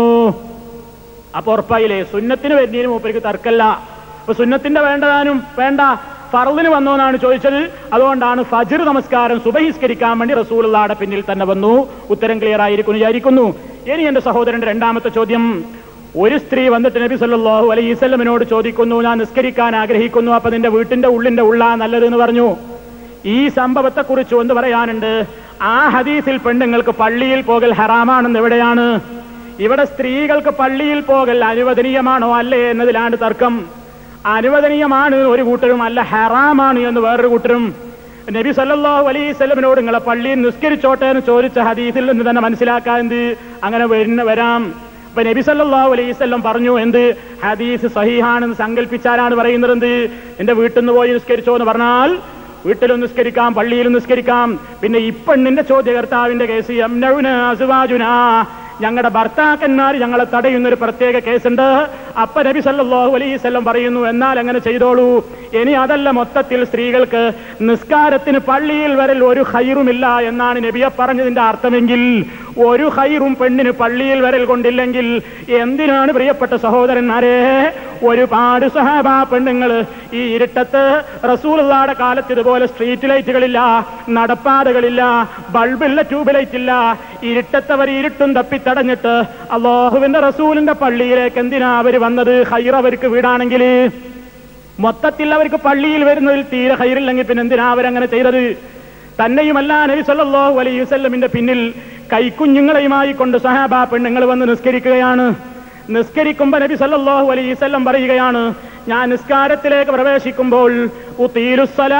അപ്പൊ ഉറപ്പായില്ലേ സുന്നത്തിന് വരുന്നതിന് മൂപ്പർക്ക് തർക്കല്ല അപ്പൊ സുന്നത്തിന്റെ വേണ്ടതാനും വേണ്ട ഫറലിന് വന്നോ എന്നാണ് ചോദിച്ചത് അതുകൊണ്ടാണ് ഫജിർ നമസ്കാരം സുബഹിസ്കരിക്കാൻ വേണ്ടി റസൂലുള്ളാടെ പിന്നിൽ തന്നെ വന്നു ഉത്തരം ക്ലിയർ ആയിരിക്കുന്നു വിചാരിക്കുന്നു ഇനി എന്റെ സഹോദരന്റെ രണ്ടാമത്തെ ചോദ്യം ഒരു സ്ത്രീ വന്നിട്ട് നബി സല്ലല്ലാഹു അലൈഹി വസല്ലമിനോട് ചോദിക്കുന്നു ഞാൻ നിസ്കരിക്കാൻ ആഗ്രഹിക്കുന്നു അപ്പൊ നിന്റെ വീട്ടിന്റെ ഉള്ളിന്റെ ഉള്ളാ നല്ലത് എന്ന് പറഞ്ഞു ഈ സംഭവത്തെ കുറിച്ച് ഒന്ന് പറയാനുണ്ട് ആ ഹദീസിൽ പെണ്ണുങ്ങൾക്ക് പള്ളിയിൽ പോകൽ ഹറാമാണെന്ന് എവിടെയാണ് ഇവിടെ സ്ത്രീകൾക്ക് പള്ളിയിൽ പോകൽ അനുവദനീയമാണോ അല്ലേ എന്നതിലാണ് തർക്കം അനുവദനീയമാണ് ഒരു കൂട്ടരും അല്ല ഹറാമാണ് എന്ന് വേറൊരു കൂട്ടരും നബി സല്ലല്ലാഹു അലൈഹി സ്വലമിനോട് നിങ്ങളെ പള്ളിയിൽ നിസ്കരിച്ചോട്ടെ എന്ന് ചോദിച്ച ഹദീസിൽ നിന്ന് തന്നെ മനസ്സിലാക്കാൻ എന്ത് അങ്ങനെ വരുന്ന വരാം അപ്പൊ നബി സല്ലല്ലാഹു അലൈഹി വസല്ലം പറഞ്ഞു എന്ത് ഹദീസ് സഹീഹാണെന്ന് സങ്കല്പിച്ചാലാണ് പറയുന്നത് എന്ത് എന്റെ വീട്ടിൽ നിന്ന് പോയി നിസ്കരിച്ചോ എന്ന് പറഞ്ഞാൽ വീട്ടിലും നിസ്കരിക്കാം പള്ളിയിലും നിസ്കരിക്കാം പിന്നെ ഇപ്പെണ്ണിന്റെ ചോദ്യകർത്താവിന്റെ കേസ് യംനഉന അസ്വാജുനാ ഞങ്ങളുടെ ഭർത്താക്കന്മാർ ഞങ്ങളെ തടയുന്ന ഒരു പ്രത്യേക കേസുണ്ട് അപ്പ നബി സല്ലല്ലാഹു അലൈഹി വസല്ലം പറയുന്നു എന്നാൽ അങ്ങനെ ചെയ്തോളൂ ഇനി അതല്ല മൊത്തത്തിൽ സ്ത്രീകൾക്ക് നിസ്കാരത്തിന് പള്ളിയിൽ വരൽ ഒരു ഹൈറുമില്ല എന്നാണ് നബിയെ പറഞ്ഞതിന്റെ അർത്ഥമെങ്കിൽ ഒരു ഹൈറും പെണ്ണിന് പള്ളിയിൽ വരൽ കൊണ്ടില്ലെങ്കിൽ എന്തിനാണ് പ്രിയപ്പെട്ട സഹോദരന്മാരെ ഒരുപാട് സഹാബ പെണ്ണുങ്ങൾ ഈ ഇരുട്ടത്ത് റസൂലുള്ളാടെ കാലത്ത് ഇതുപോലെ സ്ട്രീറ്റ് ലൈറ്റുകളില്ല നടപ്പാതകളില്ല ബൾബില്ല ട്യൂബ് ലൈറ്റ് ഇല്ല ഇരുട്ടത്തവർ ഇരുട്ടും തപ്പിത്തടഞ്ഞിട്ട് അള്ളാഹുവിന്റെ റസൂലിന്റെ പള്ളിയിലേക്ക് എന്തിനാ അവര് വന്നത് ഹൈർ അവർക്ക് വീടാണെങ്കിൽ മൊത്തത്തിൽ അവർക്ക് പള്ളിയിൽ വരുന്നതിൽ തീരെ ഹൈറില്ലെങ്കിൽ പിന്നെ എന്തിനാ അവരങ്ങനെ ചെയ്തത് തന്നെയുമല്ല നബി സല്ലല്ലാഹു അലൈഹി വസല്ലമിന്റെ പിന്നിൽ കൈക്കുഞ്ഞുങ്ങളെയുമായി കൊണ്ട് സഹാബ പെണ്ണുങ്ങൾ വന്ന് നിസ്കരിക്കുകയാണ് നിസ്കരിക്കുമ്പോ നബി സല്ലല്ലാഹു അലൈഹി വസല്ലം പറയുകയാണ് ഞാൻ നിസ്കാരത്തിലേക്ക് പ്രവേശിക്കുമ്പോൾ ഉത്തീലുസ്സലാ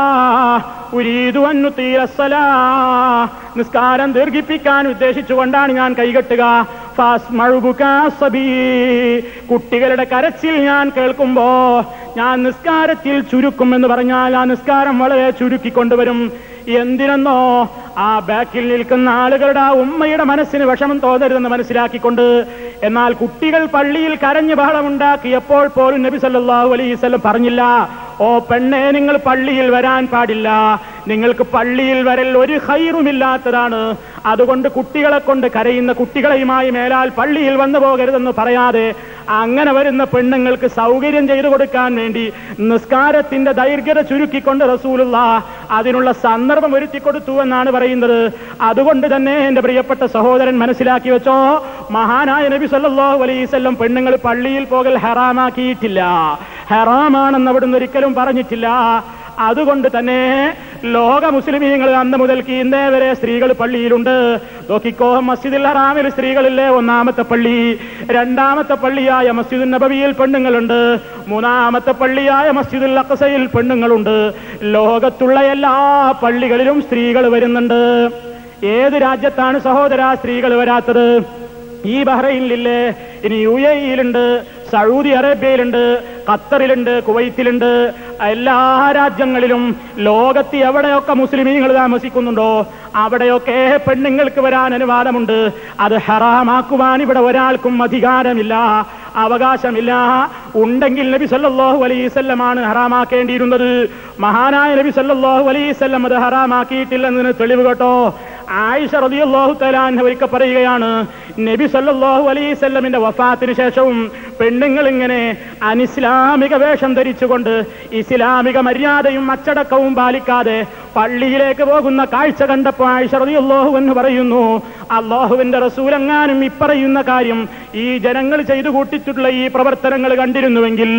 ഉരീദു അൻ ഉത്തീലസ്സലാ നിസ്കാരം ദീർഘിപ്പിക്കാൻ ഉദ്ദേശിച്ചുകൊണ്ടാണ് ഞാൻ കൈകെട്ടുക ഫാസ്മഉ ബുകാ സബീ. കുട്ടികളുടെ കരച്ചിൽ ഞാൻ കേൾക്കുമ്പോ ഞാൻ നിസ്കാരത്തിൽ ചുരുക്കും എന്ന് പറഞ്ഞാൽ ആ നിസ്കാരം വളരെ ചുരുക്കിക്കൊണ്ടുവരും എന്തിനെന്നോ ആ ബാക്കിൽ നിൽക്കുന്ന ആളുകളുടെ ആ ഉമ്മയുടെ മനസ്സിന് വിഷമം തോന്നരുതെന്ന് മനസ്സിലാക്കിക്കൊണ്ട് എന്നാൽ കുട്ടികൾ പള്ളിയിൽ കരഞ്ഞ് ബഹളമുണ്ടാക്കിയപ്പോൾ പോലും നബി സല്ലല്ലാഹു അലൈഹി വസല്ലം പറഞ്ഞില്ല ഓ പെണ്ണെ നിങ്ങൾ പള്ളിയിൽ വരാൻ പാടില്ല നിങ്ങൾക്ക് പള്ളിയിൽ വരൽ ഒരു ഹൈറുമില്ലാത്തതാണ് അതുകൊണ്ട് കുട്ടികളെ കൊണ്ട് കരയുന്ന കുട്ടികളെയുമായി മേലാൽ പള്ളിയിൽ വന്നു പോകരുതെന്ന് പറയാതെ അങ്ങനെ വരുന്ന പെണ്ണുങ്ങൾക്ക് സൗകര്യം ചെയ്തു കൊടുക്കാൻ വേണ്ടി നിസ്കാരത്തിന്റെ ദൈർഘ്യത ചുരുക്കിക്കൊണ്ട് റസൂലുള്ള അതിനുള്ള സന്ദർഭം ഒരുക്കി കൊടുത്തു എന്നാണ് പറയുന്നത് അതുകൊണ്ട് തന്നെ എന്റെ പ്രിയപ്പെട്ട സഹോദരൻ മനസ്സിലാക്കി വെച്ചോ മഹാനായ നബി സല്ലല്ലാഹു അലൈഹി വസല്ലം പെണ്ണുങ്ങൾ പള്ളിയിൽ പോകൽ ഹറാമാക്കിയിട്ടില്ല ഹറാമാണെന്ന് അവിടുന്ന് ഒരിക്കലും പറഞ്ഞിട്ടില്ല അതുകൊണ്ട് തന്നെ ലോക മുസ്ലിമീങ്ങൾ അന്ന് മുതൽക്ക് ഇന്നേ വരെ സ്ത്രീകൾ പള്ളിയിലുണ്ട് നോക്കിക്കോ മസ്ജിദുൽ ഹറാമിൽ സ്ത്രീകളില്ലേ ഒന്നാമത്തെ പള്ളി രണ്ടാമത്തെ പള്ളിയായ മസ്ജിദുൽ നബവിയിൽ പെണ്ണുങ്ങളുണ്ട് മൂന്നാമത്തെ പള്ളിയായ മസ്ജിദുൽ അക്സയിൽ പെണ്ണുങ്ങളുണ്ട് ലോകത്തുള്ള എല്ലാ പള്ളികളിലും സ്ത്രീകൾ വരുന്നുണ്ട് ഏത് രാജ്യത്താണ് സഹോദര സ്ത്രീകൾ വരാത്തത് ഈ ബഹ്റൈനിലില്ലേ ഇനി യു എ ഇയിലുണ്ട് സൗദി അറേബ്യയിലുണ്ട് ഖത്തറിലുണ്ട് കുവൈത്തിലുണ്ട് എല്ലാ രാജ്യങ്ങളിലും ലോകത്ത് എവിടെയൊക്കെ മുസ്ലിമീങ്ങൾ താമസിക്കുന്നുണ്ടോ അവിടെയൊക്കെ പെണ്ണുങ്ങൾക്ക് വരാൻ അനുവാദമുണ്ട് അത് ഹറാമാക്കുവാൻ ഇവിടെ ഒരാൾക്കും അധികാരമില്ല അവകാശമില്ല ഉണ്ടെങ്കിൽ നബി സല്ലല്ലാഹു അലൈസല്ലമാണ് ഹറാമാക്കേണ്ടിയിരുന്നത് മഹാനായ നബി സല്ലല്ലാഹു അലൈസല്ലം അത് ഹറാമാക്കിയിട്ടില്ലെന്നതിന് തെളിവ് കേട്ടോ ആയിഷ റളിയല്ലാഹു തആല ഒരിക്കൽ പറയുകയാണ് നബി സല്ലല്ലാഹു അലൈഹി വസല്ലമിന്റെ വഫാത്തിന് ശേഷവും പെണ്ണുങ്ങൾ ഇങ്ങനെ അനിസ്ലാമിക വേഷം ധരിച്ചുകൊണ്ട് ഇസ്ലാമിക മര്യാദയും അച്ചടക്കവും പാലിക്കാതെ പള്ളിയിലേക്ക് പോകുന്ന കാഴ്ച കണ്ടപ്പോൾ ആയിഷ റളിയല്ലാഹു എന്ന് പറയുന്നു അള്ളാഹുവിന്റെ റസൂലെങ്ങാനും ഇപ്പറയുന്ന കാര്യം ഈ ജനങ്ങൾ ചെയ്തു കൂട്ടിയിട്ടുള്ള ഈ പ്രവർത്തനങ്ങൾ കണ്ടിരുന്നുവെങ്കിൽ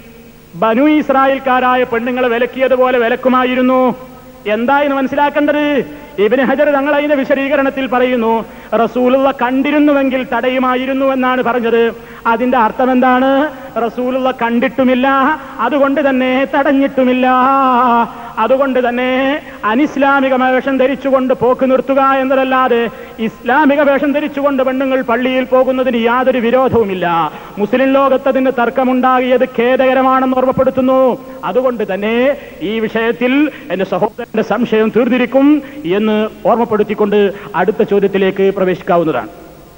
ബനു ഇസ്രായേൽക്കാരായ പെണ്ണുങ്ങളെ വിലക്കിയതുപോലെ വിലക്കുമായിരുന്നു എന്തായെന്ന് മനസ്സിലാക്കേണ്ടത് ഇബിന് ഹജർ തങ്ങൾ അതിന്റെ വിശദീകരണത്തിൽ പറയുന്നു റസൂലുള്ള കണ്ടിരുന്നുവെങ്കിൽ തടയുമായിരുന്നു എന്നാണ് പറഞ്ഞത് അതിന്റെ അർത്ഥം എന്താണ് റസൂലുള്ള കണ്ടിട്ടുമില്ല അതുകൊണ്ട് തന്നെ തടഞ്ഞിട്ടുമില്ല അതുകൊണ്ട് തന്നെ അനിസ്ലാമിക വേഷം ധരിച്ചുകൊണ്ട് പോക്ക് നിർത്തുക എന്നതല്ലാതെ ഇസ്ലാമിക വേഷം ധരിച്ചുകൊണ്ട് പെണ്ണുങ്ങൾ പള്ളിയിൽ പോകുന്നതിന് യാതൊരു വിരോധവുമില്ല മുസ്ലിം ലോകത്തതിന് തർക്കമുണ്ടാകിയത് ഖേദകരമാണെന്ന് ഓർമ്മപ്പെടുത്തുന്നു അതുകൊണ്ട് തന്നെ ഈ വിഷയത്തിൽ എന്റെ സഹോദരന്റെ സംശയം തീർന്നിരിക്കും എന്ന് ഓർമ്മപ്പെടുത്തിക്കൊണ്ട് അടുത്ത ചോദ്യത്തിലേക്ക് പ്രവേശിക്കാവുന്നതാണ്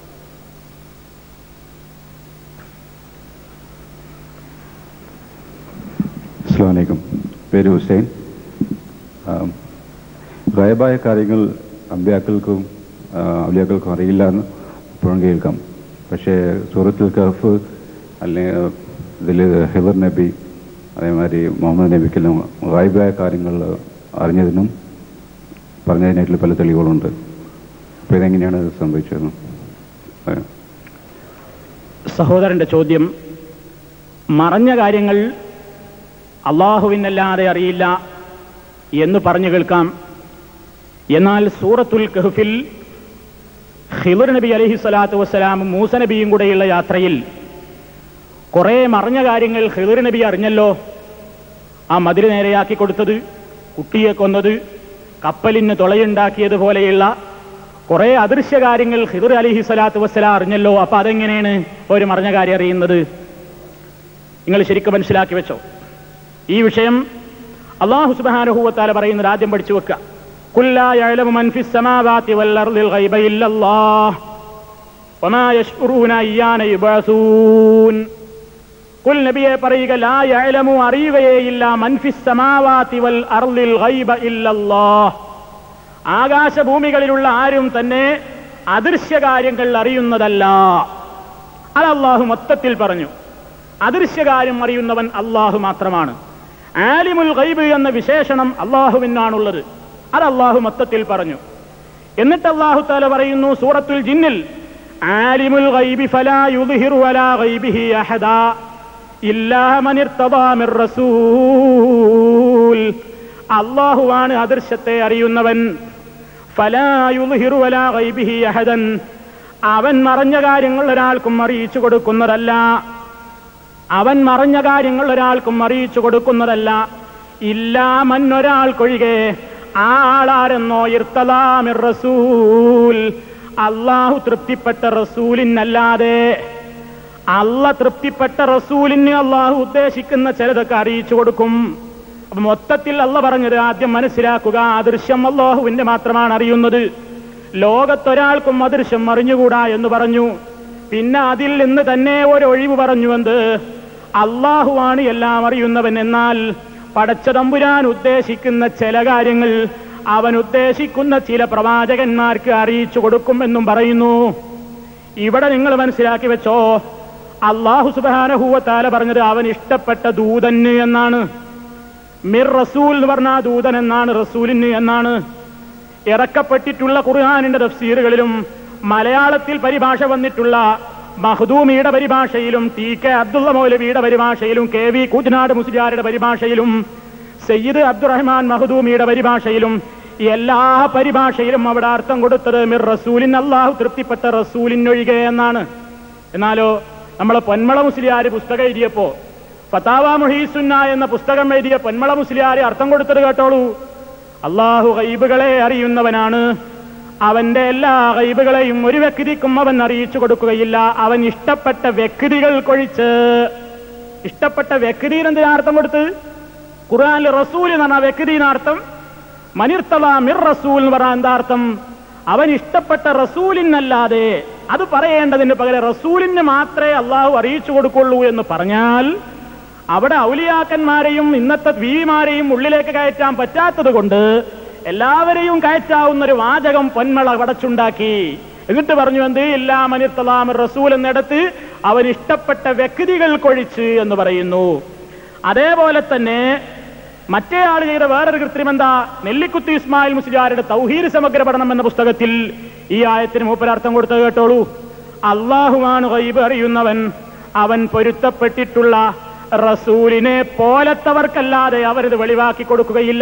അസ്സാം വലൈക്കും പേര് ഹുസൈൻ ആം, ഗായബായ കാര്യങ്ങൾ അമ്പ്യാക്കൾക്കും ആ, ഔലിയാക്കൾക്കും അറിയില്ല എന്ന് എപ്പോഴും കേൾക്കാം പക്ഷേ സൂറത്തുൽ കഹഫ് അല്ലെങ്കിൽ ഇതിൽ ഹിദർ നബി അതേമാതിരി മുഹമ്മദ് നബിക്കെല്ലാം ഗായബായ കാര്യങ്ങൾ അറിഞ്ഞതിനും പറഞ്ഞതിനായിട്ടുള്ള പല തെളിവുകളുണ്ട് അപ്പോൾ ഇതെങ്ങനെയാണ് ഇത് സംഭവിച്ചത് പറയാം സഹോദരന്റെ ചോദ്യം മറഞ്ഞ കാര്യങ്ങൾ അള്ളാഹുവിനല്ലാതെ അറിയില്ല എന്ന് പറഞ്ഞു കേൾക്കാം എന്നാൽ സൂറത്തുൽ കഹഫിൽ ഖിദർ നബി അലഹി സ്വലാത്തു വസ്സലാമും മൂസ നബിയും കൂടെയുള്ള യാത്രയിൽ കുറെ മറഞ്ഞ കാര്യങ്ങൾ ഖിദർ നബി അറിഞ്ഞല്ലോ ആ മതിൽ നേരെയാക്കി കൊടുത്തത് കുട്ടിയെ കൊന്നത് കപ്പലിന് തുളയുണ്ടാക്കിയതുപോലെയുള്ള കുറെ അദൃശ്യ കാര്യങ്ങൾ ഖിദർ അലിഹി സ്വലാത്തു വസ്സലാം അറിഞ്ഞല്ലോ അപ്പൊ അതെങ്ങനെയാണ് ഒരു മറഞ്ഞ കാര്യം അറിയുന്നത് നിങ്ങൾ ശരിക്കും മനസ്സിലാക്കി വെച്ചോ ഈ വിഷയം അള്ളാഹു സുബാനഹുവത്താല പറയുന്നത് ആദ്യം പഠിച്ചു വെക്കുക കുല്ലാ യഅലമു മൻ ഫിസ് സമാവാതി വൽ അർദിൽ ഗൈബ ഇല്ലല്ലാഹ് വമാ യശ്ഉറൂന അയ്യാന യുബഅസൂൻ കുൽ നബിയെ പറയുക ലാ യഅലമു അറിയുകയേയില്ല മൻ ഫിസ് സമാവാതി വൽ അർദിൽ ഗൈബ ഇല്ലല്ലാഹ് ആകാശഭൂമികളിലുള്ള ആരും തന്നെ അദൃശ്യ കാര്യങ്ങൾ അറിയുന്നതല്ല അത് അള്ളാഹു മൊത്തത്തിൽ പറഞ്ഞു അദൃശ്യകാര്യം അറിയുന്നവൻ അള്ളാഹു മാത്രമാണ് ആലിമുൽ ഗൈബ് എന്ന വിശേഷണം അള്ളാഹുവിനാണുള്ളത് അത് അള്ളാഹു മൊത്തത്തിൽ പറഞ്ഞു എന്നിട്ട് അള്ളാഹു താല പറയുന്നു സൂറത്തുൽ ജിന്നിൽ ആലിമുൽ ഗൈബി ഫലാ യുദ്ഹിറു അലാ ഗൈബിഹി അഹദാ ഇല്ലാ മൻ ഇർതദാ മിർ റസൂൽ അള്ളാഹുവാണ് അദൃശ്യത്തെ അറിയുന്നവൻ ഫലാ യുദ്ഹിറു അലാ ഗൈബിഹി അഹദൻ അവൻ മറഞ്ഞ കാര്യങ്ങൾ ഒരാൾക്കും അറിയിച്ചു കൊടുക്കുന്നതല്ല അവൻ മറഞ്ഞ കാര്യങ്ങൾ ഒരാൾക്കും അറിയിച്ചു കൊടുക്കുന്നതല്ല ഇല്ലാമൻ ഒരാൾക്കൊഴികെ ആ ആളാരെന്നോ ഇർത്തലാമിർ റസൂൽ അള്ളാഹു തൃപ്തിപ്പെട്ട റസൂലിനല്ലാതെ അല്ല തൃപ്തിപ്പെട്ട റസൂലിന് അള്ളാഹു ഉദ്ദേശിക്കുന്ന ചിലതൊക്കെ അറിയിച്ചു കൊടുക്കും അപ്പൊ മൊത്തത്തിൽ അല്ല പറഞ്ഞത് ആദ്യം മനസ്സിലാക്കുക അദൃശ്യം അള്ളാഹുവിന്റെ മാത്രമാണ് അറിയുന്നത് ലോകത്തൊരാൾക്കും അദൃശ്യം അറിഞ്ഞുകൂടാ എന്ന് പറഞ്ഞു പിന്നെ അതിൽ നിന്ന് തന്നെ ഒരു ഒഴിവ് പറഞ്ഞു എന്ത് അള്ളാഹുവാണ് എല്ലാം അറിയുന്നവൻ എന്നാൽ പടച്ചതമ്പുരാൻ ഉദ്ദേശിക്കുന്ന ചില കാര്യങ്ങൾ അവൻ ഉദ്ദേശിക്കുന്ന ചില പ്രവാചകന്മാർക്ക് അറിയിച്ചു കൊടുക്കും എന്നും പറയുന്നു ഇവിടെ നിങ്ങൾ മനസ്സിലാക്കി വെച്ചോ അള്ളാഹു സുബാനഹൂവത്താല പറഞ്ഞത് അവൻ ഇഷ്ടപ്പെട്ട ദൂതന് എന്നാണ് മിർ റസൂൽ എന്ന് പറഞ്ഞ ആ ദൂതൻ എന്നാണ് റസൂലിന് എന്നാണ് ഇറക്കപ്പെട്ടിട്ടുള്ള ഖുർആാനിന്റെ തഫ്സീറുകളിലും മലയാളത്തിൽ പരിഭാഷ വന്നിട്ടുള്ള മഹദൂമിയുടെ പരിഭാഷയിലും ടി കെ അബ്ദുള്ള മൗലവിയുടെ പരിഭാഷയിലും കെ വി കൂറ്റനാട് മുസ്ലിയാരുടെ പരിഭാഷയിലും സയ്യിദ് അബ്ദുറഹ്മാൻ മഹദൂമിയുടെ പരിഭാഷയിലും എല്ലാ പരിഭാഷയിലും അവിടെ അർത്ഥം കൊടുത്തത് മിർ റസൂലിൻ അള്ളാഹു തൃപ്തിപ്പെട്ട റസൂലിനൊഴികെ എന്നാണ് എന്നാലോ നമ്മളെ പൊന്മള മുസ്ലിയാര് പുസ്തകം എഴുതിയപ്പോ ഫതാവ മുഹീസുന്ന എന്ന പുസ്തകം എഴുതിയ പൊന്മള മുസ്ലിയാര് അർത്ഥം കൊടുത്തത് കേട്ടോളൂ അള്ളാഹു ഗൈബുകളെ അറിയുന്നവനാണ് അവന്റെ എല്ലാ ഗൈബുകളെയും ഒരു വ്യക്തിക്കും അവൻ അറിയിച്ചു കൊടുക്കുകയില്ല അവൻ ഇഷ്ടപ്പെട്ട വ്യക്തികൾക്കൊഴിച്ച് ഇഷ്ടപ്പെട്ട വ്യക്തിന് എന്തിനാ അർത്ഥം കൊടുത്ത് ഖുർആനിൽ റസൂൽ എന്ന് പറഞ്ഞ വ്യക്തിനർത്ഥം മനിർത്തല മിർ റസൂൽ എന്ന് പറഞ്ഞ എന്താ അർത്ഥം അവൻ ഇഷ്ടപ്പെട്ട റസൂലിനല്ലാതെ അത് പറയേണ്ടതിന് പകരം റസൂലിന് മാത്രമേ അള്ളാഹു അറിയിച്ചു കൊടുക്കുള്ളൂ എന്ന് പറഞ്ഞാൽ അവിടെ ഔലിയാക്കന്മാരെയും ഇന്നത്തെ വീമാരെയും ഉള്ളിലേക്ക് കയറ്റാൻ പറ്റാത്തത് കൊണ്ട് എല്ലാവരെയും കയറ്റാവുന്ന ഒരു വാചകം പൊന്മള വടച്ചുണ്ടാക്കി എന്നിട്ട് പറഞ്ഞു എന്ത് എല്ലാ മനിർത്തലാം റസൂൽ എന്നിടത്ത് അവൻ ഇഷ്ടപ്പെട്ട വ്യക്തികൾക്കൊഴിച്ച് എന്ന് പറയുന്നു അതേപോലെ തന്നെ മറ്റേ ആൾ ചെയ്ത വേറൊരു കൃത്രിമം എന്താ നെല്ലിക്കുത്തി ഇസ്മായിൽ മുസ്ലിയാരുടെ തൗഹീദ് സമഗ്ര പഠനം എന്ന പുസ്തകത്തിൽ ഈ ആയത്തിന് മൂപ്പരർത്ഥം കൊടുത്തത് കേട്ടോളൂ അള്ളാഹുവാണ് ഗൈബ് അറിയുന്നവൻ അവൻ പൊരുത്തപ്പെട്ടിട്ടുള്ള റസൂലിനെ പോലത്തവർക്കല്ലാതെ അവരിത് വെളിവാക്കി കൊടുക്കുകയില്ല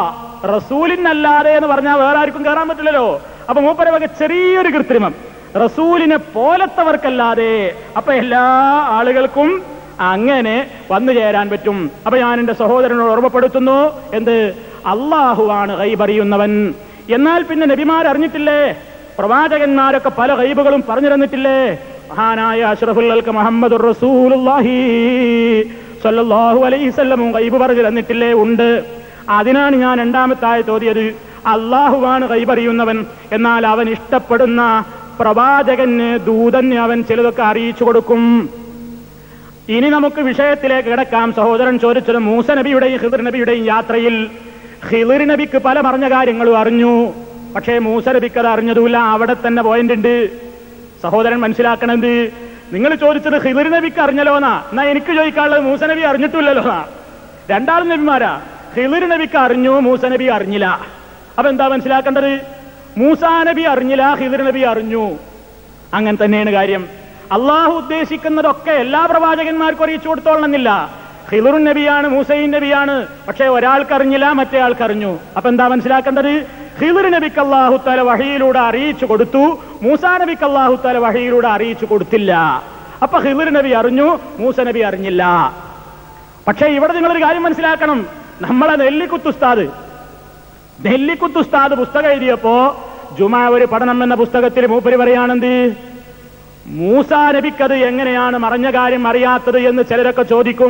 റസൂലിനല്ലാതെ എന്ന് പറഞ്ഞാൽ വേറെ ആർക്കും കയറാൻ പറ്റില്ലല്ലോ അപ്പൊ മൂപ്പര വക ചെറിയൊരു കൃത്രിമം റസൂലിനെ പോലത്തവർക്കല്ലാതെ അപ്പൊ എല്ലാ ആളുകൾക്കും അങ്ങനെ വന്നു ചേരാൻ പറ്റും അപ്പൊ ഞാൻ എന്റെ സഹോദരനോട് ഓർമ്മപ്പെടുത്തുന്നു എന്ത് അള്ളാഹുവാണ് ഗൈബറിയുന്നവൻ എന്നാൽ പിന്നെ നബിമാർ അറിഞ്ഞിട്ടില്ലേ പ്രവാചകന്മാരൊക്കെ പല ഗൈബുകളും പറഞ്ഞു തന്നിട്ടില്ലേ മഹാനായ അഷ്റഫുൽ അൽക്ക് മുഹമ്മദ് റസൂലുള്ളാഹി സല്ലല്ലാഹു അലൈഹി വസല്ലമും ഗൈബ് പറഞ്ഞു തന്നിട്ടില്ലേ ഉണ്ട് അതിനാണ് ഞാൻ രണ്ടാമത്തായി തോന്നിയത് അള്ളാഹുവാണ് കൈപറിയുന്നവൻ എന്നാൽ അവൻ ഇഷ്ടപ്പെടുന്ന പ്രവാചകന് ദൂതന് അവൻ ചിലതൊക്കെ അറിയിച്ചു കൊടുക്കും ഇനി നമുക്ക് വിഷയത്തിലേക്ക് കിടക്കാം സഹോദരൻ ചോദിച്ചത് മൂസ നബിയുടെയും ഹിദർ നബിയുടെയും യാത്രയിൽ ഹിദർ നബിക്ക് പല പറഞ്ഞ കാര്യങ്ങളും അറിഞ്ഞു പക്ഷേ മൂസ നബിക്ക് അത് അറിഞ്ഞതുമില്ല അവിടെ തന്നെ പോയിന്റ് ഉണ്ട് സഹോദരൻ മനസ്സിലാക്കണത് നിങ്ങൾ ചോദിച്ചത് ഹിദർ നബിക്ക് അറിഞ്ഞലോന്നാ എന്നാ എനിക്ക് ചോദിക്കാനുള്ളത് മൂസ നബി അറിഞ്ഞിട്ടില്ലല്ലോ രണ്ടാളും നബിമാരാ ഹിദർ നബിക്ക് അറിഞ്ഞു മൂസ നബി അറിഞ്ഞില്ല അപ്പൊ എന്താ മനസ്സിലാക്കേണ്ടത് മൂസാ നബി അറിഞ്ഞില്ല ഹിദർ നബി അറിഞ്ഞു അങ്ങനെ തന്നെയാണ് കാര്യം അള്ളാഹു ഉദ്ദേശിക്കുന്നതൊക്കെ എല്ലാ പ്രവാചകന്മാർക്കും അറിയിച്ചു കൊടുത്തോളണമെന്നില്ല ഹിലുർ നബിയാണ് മൂസൈൻ നബിയാണ് പക്ഷേ ഒരാൾക്ക് അറിഞ്ഞില്ല മറ്റേ ആൾക്ക് അറിഞ്ഞു അപ്പൊ എന്താ മനസ്സിലാക്കേണ്ടത് ഹിലുർ നബിക്ക് അള്ളാഹു തല വഴിയിലൂടെ അറിയിച്ചു കൊടുത്തു മൂസാ നബിക്ക് അള്ളാഹു തല വഴിയിലൂടെ അറിയിച്ചു കൊടുത്തില്ല അപ്പൊ ഹിലുർ നബി അറിഞ്ഞു മൂസ നബി അറിഞ്ഞില്ല പക്ഷേ ഇവിടെ നിങ്ങളൊരു കാര്യം മനസ്സിലാക്കണം നമ്മളെ നെല്ലിക്കുത്തുസ്താദ് നെല്ലിക്കുത്തുസ്താദ് പുസ്തകം എഴുതിയപ്പോ ജുമാ ഒരു പഠനം എന്ന പുസ്തകത്തിൽ മൂപ്പര് പറയാണെന്ത് മൂസാ നബിക്കത് എങ്ങനെയാണ് മറഞ്ഞ കാര്യം അറിയാത്തത് എന്ന് ചിലരൊക്കെ ചോദിക്കും